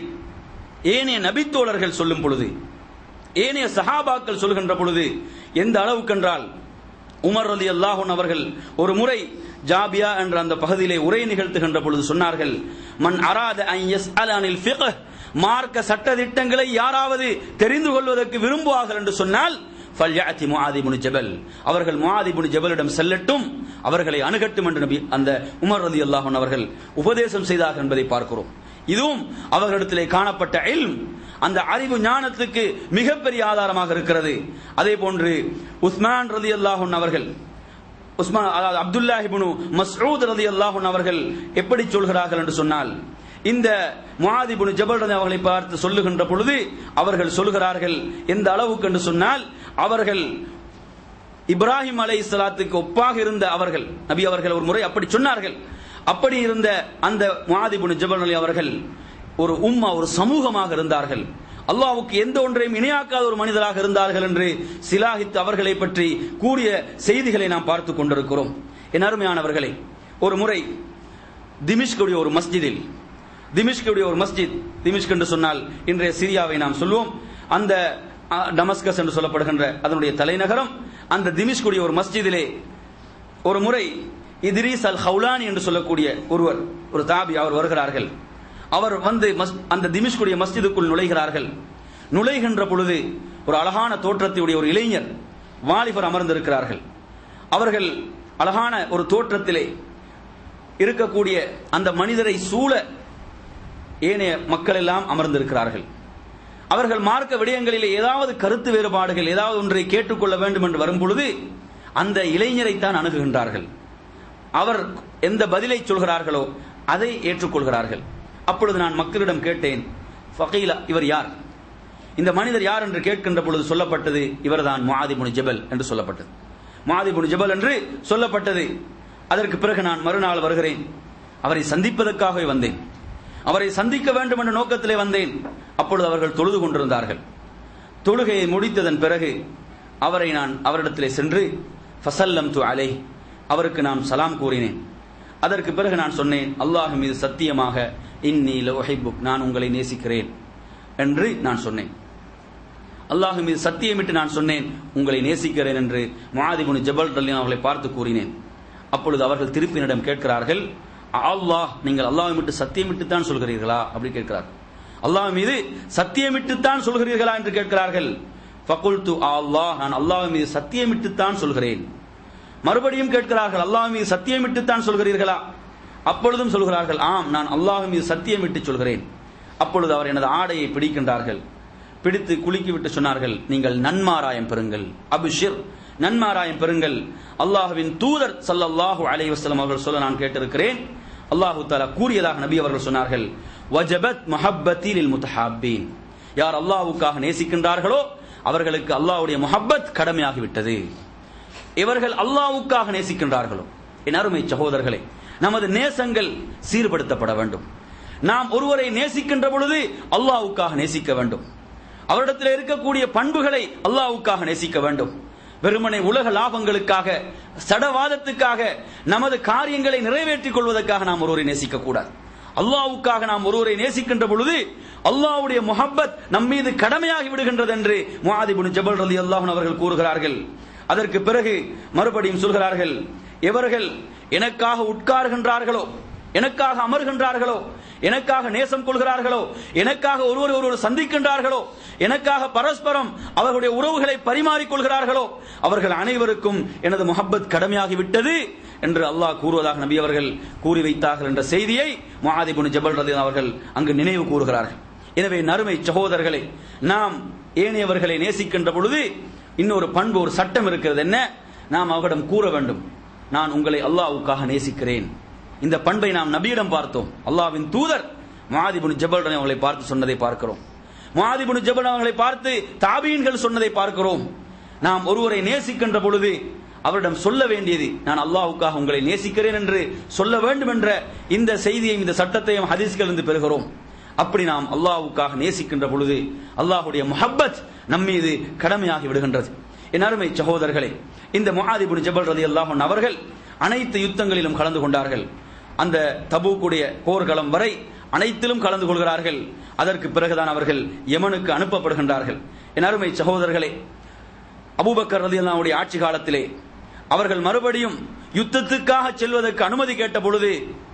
ஏனைய நபித்தோழர்கள் சொல்லும் பொழுது ஏனைய சஹாபாக்கள் சொல்கின்ற பொழுது எந்த அளவுக்கென்றால் உமர் ரலி அல்லாஹூன் அவர்கள் ஒரு முறை ஜாபியா என்ற அந்த பகுதியிலே உரை நிகழ்த்துகின்ற பொழுது சொன்னார்கள் மன் அராத அன் யஸ்அல் அனில் ஃபிக்ஹ் மார்க்க சட்ட திட்டங்களை யாராவது தெரிந்து கொள்வதற்கு விரும்புவார்கள் என்று சொன்னால் ஃபல்யாத்தி முஆதி இப்னு ஜபல் அவர்கள் முஆதி இப்னு ஜபலிடம் செல்லட்டும் அவர்களை அணுகட்டும் என்று நபி அந்த உமர் ரலியல்லாஹு அன்ஹு அவர்கள் உபதேசம் செய்தார்கள் என்பதை பார்க்கிறோம் இதுவும் அவர்களிடத்திலே காணப்பட்ட இல்ம் அந்த அறிவு ஞானத்துக்கு மிகப்பெரிய ஆதாரமாக இருக்கிறது அதே போன்று உஸ்மான் ரலியல்லாஹு அன்ஹு அவர்கள் உஸ்மான் அதாவது அப்துல்லாஹ் இப்னு மஸ்ஊத் ரலியல்லாஹு அன்ஹு அவர்கள் எப்படி சொல்கிறார்கள் என்று சொன்னால் இந்த முஆதி இப்னு ஜபல் ரலி அவர்களை பார்த்து சொல்லுகின்ற பொழுது அவர்கள் சொல்கிறார்கள் எந்த அளவுக்கு என்று சொன்னால் அவர்கள் இப்ராஹிம் அலை இஸ்லாத்துக்கு ஒப்பாக இருந்த அவர்கள் நபி அவர்கள் ஒரு முறை அப்படி சொன்னார்கள் அப்படி இருந்த அந்த முஆதி இப்னு ஜபல் அலி அவர்கள் ஒரு உம்மா ஒரு சமூகமாக இருந்தார்கள் அல்லாஹ்வுக்கு எந்த ஒன்றையும் இணையாக்காத ஒரு மனிதராக இருந்தார்கள் என்று சிலாகித் அவர்களை பற்றி கூறிய செய்திகளை நாம் பார்த்து கொண்டிருக்கிறோம் என் அருமையானவர்களே ஒரு முறை திமிஷ்குடைய ஒரு மஸ்ஜிதில் திமிஷ்குடைய ஒரு மஸ்ஜித் திமிஷ்க் என்று சொன்னால் இன்றைய சிரியாவை நாம் சொல்வோம் அந்த அ, டமஸ்கஸ் என்று சொல்லப்படுகின்ற அதனுடைய தலைநகரம் அந்த திமிஷ்குடைய ஒரு மஸ்ஜிதிலே ஒரு முறை இத்ரீஸ் அல் ஹவுலானி என்று சொல்லக்கூடிய ஒருவர் ஒரு தாபி அவர் வருகிறார்கள் அவர் வந்து மஸ்- அந்த திமிஷ்குடைய மஸ்ஜிதுக்குள் நுழைகிறார்கள் நுழைகின்ற பொழுது ஒரு அழகான தோற்றத்தையுடைய ஒரு இளைஞர் வாலிபர் அமர்ந்திருக்கிறார்கள் அவர்கள் அழகான ஒரு தோற்றத்திலே இருக்கக்கூடிய அந்த மனிதரை சூழ ஏனைய மக்கள் எல்லாம் அமர்ந்திருக்கிறார்கள் அவர்கள் மார்க்க விடயங்களிலே ஏதாவது கருத்து வேறுபாடுகள் ஏதாவது ஒன்றை கேட்டுக்கொள்ள வேண்டும் என்று வரும் பொழுது அந்த இளைஞரைத்தான் அணுகுகின்றார்கள் அவர் எந்த பதிலை சொல்கிறார்களோ அதை ஏற்றுக்கொள்கிறார்கள் அப்பொழுது நான் மக்களிடம் கேட்டேன் ஃபகீலா இவர் யார் இந்த மனிதர் யார் என்று கேட்கின்ற பொழுது சொல்லப்பட்டது இவர்தான் முஆதிபுன் ஜபல் என்று சொல்லப்பட்டது முஆதிபுன் ஜபல் என்று சொல்லப்பட்டது அதற்கு பிறகு நான் மறுநாள் வருகிறேன் அவரை சந்திப்பதற்காகவே வந்தேன் அவரை சந்திக்க வேண்டும் என்ற நோக்கத்திலே வந்தேன் அப்பொழுது அவர்கள் தொழுது கொண்டிருந்தார்கள் தொழுகையை முடித்ததன் பிறகு அவரை நான் அவரிடத்திலே சென்று ஃபசல்லம் து அலை அவருக்கு நான் சலாம் கூறினேன் அதற்கு பிறகு நான் சொன்னேன் அல்லாஹ் மீது சத்தியமாக இன்னி லோஹிபுக் நான் உங்களை நேசிக்கிறேன் என்று நான் சொன்னேன் அல்லாஹ் மீது சத்தியமிட்டு நான் சொன்னேன் உங்களை நேசிக்கிறேன் என்று முஆதிபுன் ஜபல் ரலின் அவர்களை பார்த்து கூறினேன் அப்பொழுது அவர்கள் திருப்பினிடம் கேட்கிறார்கள் அல்லாஹ் நீங்கள் அல்லாஹ் விட்டு சத்தியமிட்டு தான் சொல்கிறீர்களா அப்படி கேட்கிறார் அல்லாஹ் மீது சத்தியமிட்டு தான் சொல்கிறீர்களா என்று கேட்கிறார்கள் ஃபகுல்து அல்லாஹ் நான் அல்லாஹ் மீது சத்தியமிட்டு தான் சொல்கிறேன் மறுபடியும் கேட்கிறார்கள் அல்லாஹ் மீது சத்தியமிட்டு தான் சொல்கிறீர்களா அப்பொழுதும் சொல்கிறார்கள் ஆம் நான் அல்லாஹ் மீது சத்தியமிட்டு சொல்கிறேன் அப்பொழுது அவர் எனது ஆடையை பிடிக்கின்றார்கள் பிடித்து குலுக்கி விட்டு சொன்னார்கள் நீங்கள் நன்மாராயம் பெறுங்கள் அபிஷிர் நன்மாராயம் பெறுங்கள் அல்லாஹ்வின் தூதர் ஸல்லல்லாஹு அலைஹி வஸல்லம் அவர்கள் சொல்ல நான் கேட்டிருக்கிறேன் அல்லாஹு தஆலா கூறியதாக நபி அவர்கள் சொன்னார்கள் வஜபத் மஹப்பத்தி லில் முத்தஹாப்பீன் யார் அல்லாஹ்வுக்காக நேசிக்கின்றார்களோ அவர்களுக்கு அல்லாஹ்வுடைய முஹப்பத் கடமையாகிவிட்டது இவர்கள் அல்லாஹ்வுக்காக நேசிக்கின்றார்களோ என் அருமை சகோதரர்களே நமது நேசங்கள் சீர்படுத்தப்பட வேண்டும் நாம் ஒருவரை நேசிக்கின்ற பொழுது அல்லாஹ்வுக்காக நேசிக்க வேண்டும் அவரிடத்தில் இருக்கக்கூடிய பண்புகளை அல்லாஹ்வுக்காக நேசிக்க வேண்டும் வெறுமனை உலக லாபங்களுக்காக சடவாதத்துக்காக நமது காரியங்களை நிறைவேற்றிக் கொள்வதற்காக நாம் ஒருவரை நேசிக்க கூடாது அல்லாஹ்வுக்காக நாம் ஒருவரை நேசிக்கின்ற பொழுது அல்லாஹ்வுடைய முஹப்பத் நம் மீது கடமையாகி விடுகின்றது என்று முஆதிபுன் ஜபல் ரலி அவர்கள் கூறுகிறார்கள் அதற்கு பிறகு மறுபடியும் சொல்கிறார்கள் எவர்கள் எனக்காக உட்காருகின்றார்களோ எனக்காக அமர்கின்றார்களோ எனக்காக நேசம் கொள்கிறார்களோ எனக்காக ஒருவர் ஒருவர் சந்திக்கின்றார்களோ எனக்காக பரஸ்பரம் அவர்களுடைய உறவுகளை பரிமாறிக்கொள்கிறார்களோ அவர்கள் அனைவருக்கும் எனது முஹப்பத் கடமையாகி விட்டது என்று அல்லாஹ் கூறுவதாக நபி அவர்கள் கூறி வைத்தார்கள் என்ற செய்தியை முஆதிபுன் ஜபல் ரதி அவர்கள் அங்கு நினைவு கூறுகிறார்கள் எனவே நறுமை சகோதரர்களே நாம் ஏனையவர்களை நேசிக்கின்ற பொழுது இன்னொரு பண்பு ஒரு சட்டம் இருக்கிறது என்ன நாம் அவரிடம் கூற வேண்டும் நான் உங்களை அல்லாஹ்வுக்காக நேசிக்கிறேன் இந்த பண்பை நாம் நபியிடம் பார்த்தோம் அல்லாஹ்வின் தூதர் மாதிபுன் ஜபல் அவர்களை பார்த்து சொன்னதை பார்க்கிறோம் மாதிபுன் ஜபல் அவர்களை பார்த்து தாபீன்கள் சொன்னதை பார்க்கிறோம் நாம் ஒருவரை நேசிக்கின்ற பொழுது அவரிடம் சொல்ல வேண்டியது நான் அல்லாஹ்வுக்காக உங்களை நேசிக்கிறேன் என்று சொல்ல வேண்டும் என்ற இந்த செய்தியையும் இந்த சட்டத்தையும் ஹதீஸ்களிலிருந்து பெறுகிறோம் அப்படி நாம் அல்லாஹ்வுக்காக நேசிக்கின்ற பொழுது அல்லாஹ்வுடைய முஹப்பத் நம் மீது கடமையாகி விடுகின்றது என் அருமை சகோதரர்களே இந்த முஹாதிபுன் ஜபல் ரதி அல்லாஹன் அவர்கள் அனைத்து யுத்தங்களிலும் கலந்து கொண்டார்கள் அந்த தபூக்குடைய போர்க்களம் வரை அனைத்திலும் கலந்து கொள்கிறார்கள் அதற்கு பிறகுதான் அவர்கள் யமனுக்கு அனுப்பப்படுகின்றார்கள் என் அருமை சகோதரர்களே அபூபக்கர் ரதி அல்லாவுடைய ஆட்சி காலத்திலே அவர்கள் மறுபடியும் யுத்தத்துக்காக செல்வதற்கு அனுமதி கேட்ட பொழுது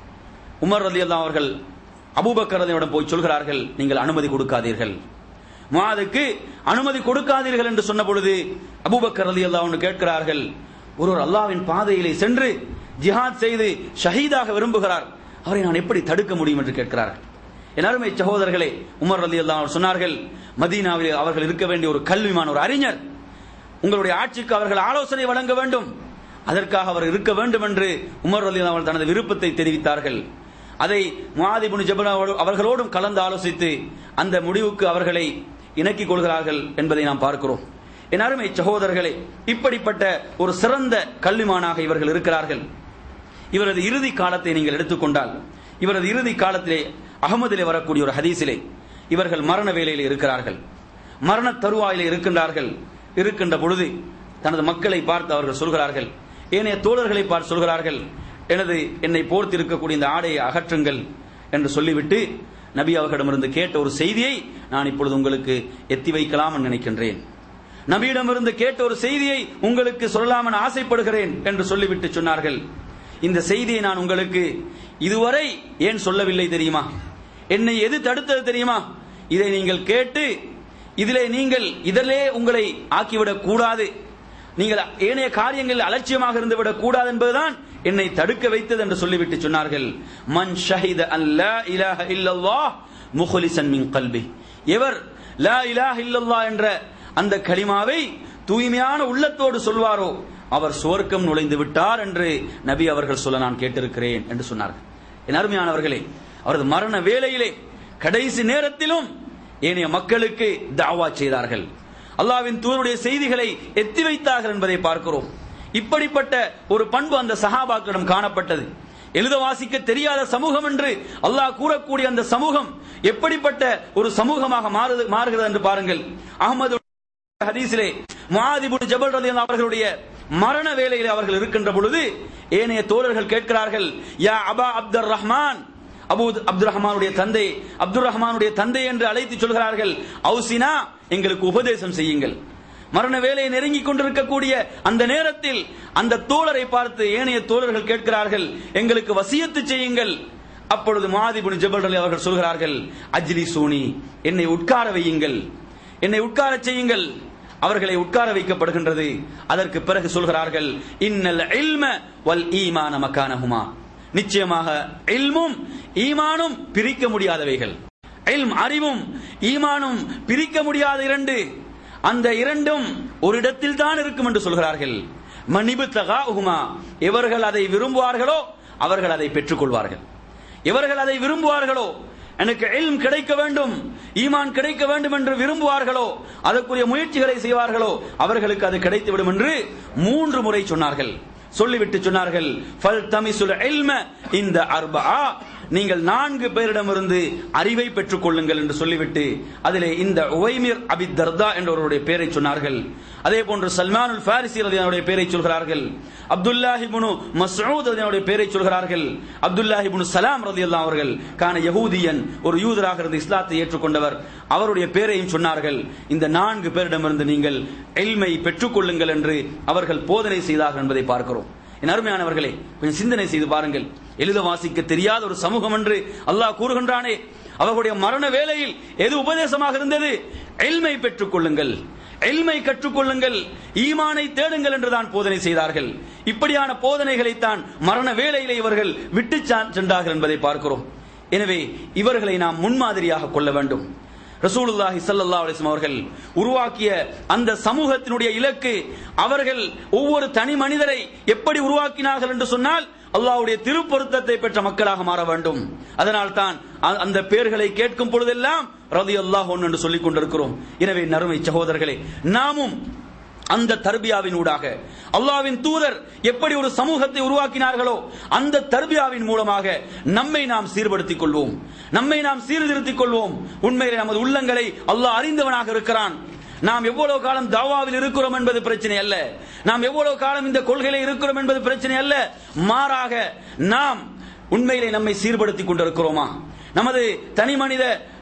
உமர் ரலி அவர்கள் அபூபக்கர் ரலியல்லாஹு போய் சொல்கிறார்கள் நீங்கள் அனுமதி கொடுக்காதீர்கள் முஆதுக்கு அனுமதி கொடுக்காதீர்கள் என்று சொன்ன பொழுது அபூபக்கர் ரலியல்லாஹு கேட்கிறார்கள் ஒருவர் அல்லாஹ்வின் பாதையிலே சென்று ஜிஹாத் செய்து ஷஹீதாக விரும்புகிறார் அவரை நான் எப்படி தடுக்க முடியும் என்று கேட்கிறார்கள் என் அருமை சகோதரர்களே உமர் ரலி அவர் சொன்னார்கள் மதீனாவில் அவர்கள் இருக்க வேண்டிய ஒரு கல்விமான ஒரு அறிஞர் உங்களுடைய ஆட்சிக்கு அவர்கள் ஆலோசனை வழங்க வேண்டும் அதற்காக அவர் இருக்க வேண்டும் என்று உமர் ரலி அவர்கள் தனது விருப்பத்தை தெரிவித்தார்கள் அதை முஆதிபுன் ஜபல் அவர்களோடும் கலந்து ஆலோசித்து அந்த முடிவுக்கு அவர்களை இணக்கிக் கொள்கிறார்கள் என்பதை நாம் பார்க்கிறோம் என் அருமை சகோதரர்களே இப்படிப்பட்ட ஒரு சிறந்த கல்விமானாக இவர்கள் இருக்கிறார்கள் இவரது இறுதி காலத்தை நீங்கள் எடுத்துக்கொண்டால் இவரது இறுதி காலத்திலே அகமதிலே வரக்கூடிய ஒரு ஹதீஸிலே இவர்கள் மரண வேலையில் இருக்கிறார்கள் மரண தருவாயிலே இருக்கின்றார்கள் இருக்கின்ற பொழுது தனது மக்களை பார்த்து அவர்கள் சொல்கிறார்கள் ஏனைய தோழர்களை பார்த்து சொல்கிறார்கள் எனது என்னை போர்த்து இருக்கக்கூடிய இந்த ஆடையை அகற்றுங்கள் என்று சொல்லிவிட்டு நபி அவர்களிடமிருந்து கேட்ட ஒரு செய்தியை நான் இப்பொழுது உங்களுக்கு எத்தி வைக்கலாம் என்று நினைக்கின்றேன் நபியிடமிருந்து கேட்ட ஒரு செய்தியை உங்களுக்கு சொல்லலாம் என ஆசைப்படுகிறேன் என்று சொல்லிவிட்டு சொன்னார்கள் இந்த செய்தியை நான் உங்களுக்கு இதுவரை ஏன் சொல்லவில்லை தெரியுமா என்னை எது தடுத்தது தெரியுமா இதை நீங்கள் கேட்டு இதிலே நீங்கள் இதிலே உங்களை ஆக்கிவிடக் கூடாது நீங்கள் ஏனைய காரியங்களில் அலட்சியமாக இருந்து விடக் கூடாது என்பதுதான் என்னை தடுக்க வைத்தது என்று சொல்லிவிட்டு சொன்னார்கள் மன் ஷஹித அல்லா இலாஹ இல்லல்லாஹ் முஹ்லிசன் மின் கல்பி எவர் லா இலாஹ இல்லல்லாஹ் என்ற அந்த கலிமாவை தூய்மையான உள்ளத்தோடு சொல்வாரோ அவர் சுவர்க்கம் நுழைந்து விட்டார் என்று நபி அவர்கள் சொல்ல நான் கேட்டிருக்கிறேன் என்று சொன்னார்கள் என் அருமையானவர்களே அவரது மரண வேளையிலே கடைசி நேரத்திலும் ஏனைய மக்களுக்கு தாவா செய்தார்கள் அல்லாவின் தூதருடைய செய்திகளை எத்தி வைத்தார்கள் என்பதை பார்க்கிறோம் இப்படிப்பட்ட ஒரு பண்பு அந்த சஹாபாக்களிடம் காணப்பட்டது எழுத வாசிக்க தெரியாத சமூகம் என்று அல்லாஹ் கூறக்கூடிய அந்த சமூகம் எப்படிப்பட்ட ஒரு சமூகமாக மாறுது மாறுகிறது என்று பாருங்கள் அகமது ஹதீஸிலே முஆதிபுன் ஜபல் ரலியல்லாஹு அவர்களுடைய மரண வேளையில் அவர்கள் இருக்கின்ற பொழுது ஏனைய தோழர்கள் கேட்கிறார்கள் யா அபா அப்துர் ரஹ்மான் அபு அப்துல் ரஹ்மானுடைய தந்தை அப்துல் ரஹ்மானுடைய தந்தை என்று அழைத்து சொல்கிறார்கள் அவுசினா எங்களுக்கு உபதேசம் செய்யுங்கள் மரண வேலையை நெருங்கிக் கொண்டிருக்கக்கூடிய அந்த நேரத்தில் அந்த தோழரை பார்த்து ஏனைய தோழர்கள் கேட்கிறார்கள் எங்களுக்கு வசியத்து செய்யுங்கள் அப்பொழுது மாதிபுன் ஜபல் அலி அவர்கள் சொல்கிறார்கள் அஜ்லி சூனி என்னை உட்கார வையுங்கள் என்னை உட்கார செய்யுங்கள் அவர்களை உட்கார வைக்கப்படுகின்றது அதற்கு பிறகு சொல்கிறார்கள் இன்னல் இல்ம வல் ஈமான மக்கானஹுமா நிச்சயமாக இல்மும் ஈமானும் பிரிக்க முடியாதவைகள் இல்ம் அறிவும் ஈமானும் பிரிக்க முடியாத இரண்டு அந்த இரண்டும் ஒரு இடத்தில் தான் இருக்கும் என்று சொல்கிறார்கள் மணிபு தகாஹுமா எவர்கள் அதை விரும்புவார்களோ அவர்கள் அதை பெற்றுக் கொள்வார்கள் எவர்கள் அதை விரும்புவார்களோ எனக்கு இல்ம் கிடைக்க வேண்டும் ஈமான் கிடைக்க வேண்டும் என்று விரும்புவார்களோ அதற்குரிய முயற்சிகளை செய்வார்களோ அவர்களுக்கு அது கிடைத்துவிடும் என்று மூன்று முறை சொன்னார்கள் சொல்லிவிட்டு சொன்னார்கள் ஃபல் தமிசுல் இல்ம இந்த அர்பா நீங்கள் நான்கு பேரிடமிருந்து அறிவை பெற்றுக் கொள்ளுங்கள் என்று சொல்லிவிட்டு அதிலே இந்த உவைமிர் அபி தர்தா என்றவருடைய பெயரை சொன்னார்கள் அதே போன்று சல்மானுல் ஃபாரிசி ரதியானுடைய பெயரை சொல்கிறார்கள் அப்துல்லாஹி புனு மஸ்ஊத் ரதியானுடைய பெயரை சொல்கிறார்கள் அப்துல்லாஹி புனு சலாம் ரதியல்லா அவர்கள் கான யகூதியன் ஒரு யூதராக இருந்து இஸ்லாத்தை ஏற்றுக்கொண்டவர் அவருடைய பெயரையும் சொன்னார்கள் இந்த நான்கு பேரிடமிருந்து நீங்கள் எல்மை பெற்றுக்கொள்ளுங்கள் என்று அவர்கள் போதனை செய்தார்கள் என்பதை பார்க்கிறோம் என் அருமையானவர்களே கொஞ்சம் சிந்தனை செய்து பாருங்கள் எழுத வாசிக்க தெரியாத ஒரு சமூகம் என்று அல்லாஹ் கூறுகின்றானே அவர்களுடைய மரண வேளையில் எது உபதேசமாக இருந்தது எல்மை பெற்றுக் கொள்ளுங்கள் எல்மை கற்றுக்கொள்ளுங்கள் ஈமானை தேடுங்கள் என்றுதான் போதனை செய்தார்கள் இப்படியான போதனைகளைத்தான் மரண வேளையிலே இவர்கள் விட்டு சென்றார்கள் என்பதை பார்க்கிறோம் எனவே இவர்களை நாம் முன்மாதிரியாக கொள்ள வேண்டும் ரசூலுல்லாஹி ஸல்லல்லாஹு அலைஹி வஸல்லம் அவர்கள் உருவாக்கிய அந்த சமூகத்தினுடைய இலக்கு அவர்கள் ஒவ்வொரு தனி மனிதரை எப்படி உருவாக்கினார்கள் என்று சொன்னால் அல்லாஹ்வுடைய திருப்பொருத்தத்தை பெற்ற மக்களாக மாற வேண்டும் அதனால் தான் அந்த பெயர்களை கேட்கும் பொழுதெல்லாம் ரதி அல்லாஹ் என்று சொல்லிக் கொண்டிருக்கிறோம் எனவே நறுமை சகோதரர்களே நாமும் அந்த தர்பியாவின் ஊடாக அல்லாவின் தூதர் எப்படி ஒரு சமூகத்தை உருவாக்கினார்களோ அந்த தர்பியாவின் மூலமாக நம்மை நாம் சீர்படுத்திக் கொள்வோம் நம்மை நாம் சீர்திருத்திக் கொள்வோம் உண்மையிலே நமது உள்ளங்களை அல்லாஹ் அறிந்தவனாக இருக்கிறான் நாம் எவ்வளவு காலம் தாவாவில் இருக்கிறோம் என்பது பிரச்சனை அல்ல நாம் எவ்வளவு காலம் இந்த கொள்கையில இருக்கிறோம் என்பது பிரச்சனை அல்ல மாறாக நாம் உண்மையிலே நம்மை சீர்படுத்திக் கொண்டிருக்கிறோமா நமது தனி மனித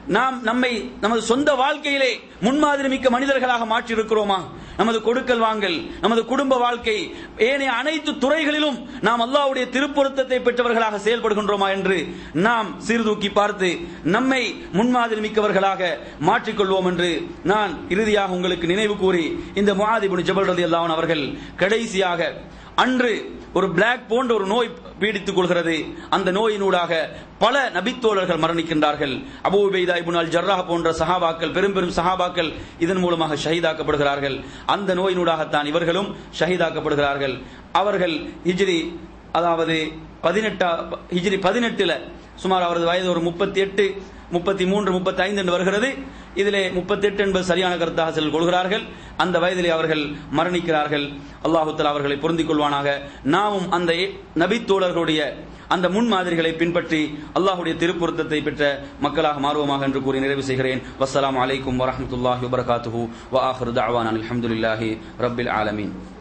நாம் நம்மை நமது சொந்த வாழ்க்கையிலே முன்மாதிரி மிக்க மனிதர்களாக மாற்றி இருக்கிறோமா நமது கொடுக்கல் வாங்கல் நமது குடும்ப வாழ்க்கை ஏனைய அனைத்து துறைகளிலும் நாம் அல்லாஹ்வுடைய திருப்பொருத்தத்தை பெற்றவர்களாக செயல்படுகின்றோமா என்று நாம் சீர்தூக்கி பார்த்து நம்மை முன்மாதிரி மிக்கவர்களாக மாற்றிக்கொள்வோம் என்று நான் இறுதியாக உங்களுக்கு நினைவு கூறி இந்த முஆதிபுன் ஜபல் ரலியல்லாஹு அன்ஹு அவர்கள் கடைசியாக அன்று ஒரு பிளாக் போன்ற ஒரு நோய் பீடித்துக் கொள்கிறது அந்த நோயினூடாக பல நபித்தோழர்கள் மரணிக்கின்றார்கள் Abu Ubaidah ibn al Jarrah போன்ற சஹாபாக்கள் பெரும் பெரும் சஹாபாக்கள் இதன் மூலமாக ஷஹீதாக்கப்படுகிறார்கள் அந்த நோயினூடாகத்தான் இவர்களும் ஷஹீதாக்கப்படுகிறார்கள் அவர்கள் ஹிஜ்ரி அதாவது பதினெட்டா ஹிஜ்ரி பதினெட்டுல சுமார் அவரது வயது ஒரு முப்பத்தி எட்டு முப்பத்தி மூன்று முப்பத்தி ஐந்து என்று வருகிறது இதிலே முப்பத்தி எட்டு என்பது சரியான கருத்தாக சிலர் கொள்கிறார்கள் அந்த வயதிலே அவர்கள் மரணிக்கிறார்கள் அல்லாஹு தஆலா அவர்களை பொருந்திக் கொள்வானாக நாமும் அந்த நபித்தோழர்களுடைய அந்த முன்மாதிரிகளை பின்பற்றி அல்லாஹ்வுடைய திருப்பொருத்தத்தை பெற்ற மக்களாக மாறுவோமாக என்று கூறி நிறைவு செய்கிறேன் வஸ்ஸலாமு அலைக்கும் வரஹ்மத்துல்லாஹி வபரகாத்துஹு வ ஆஹிரு தஅவானா அல்ஹம்துலில்லாஹி ரப்பில் ஆலமீன்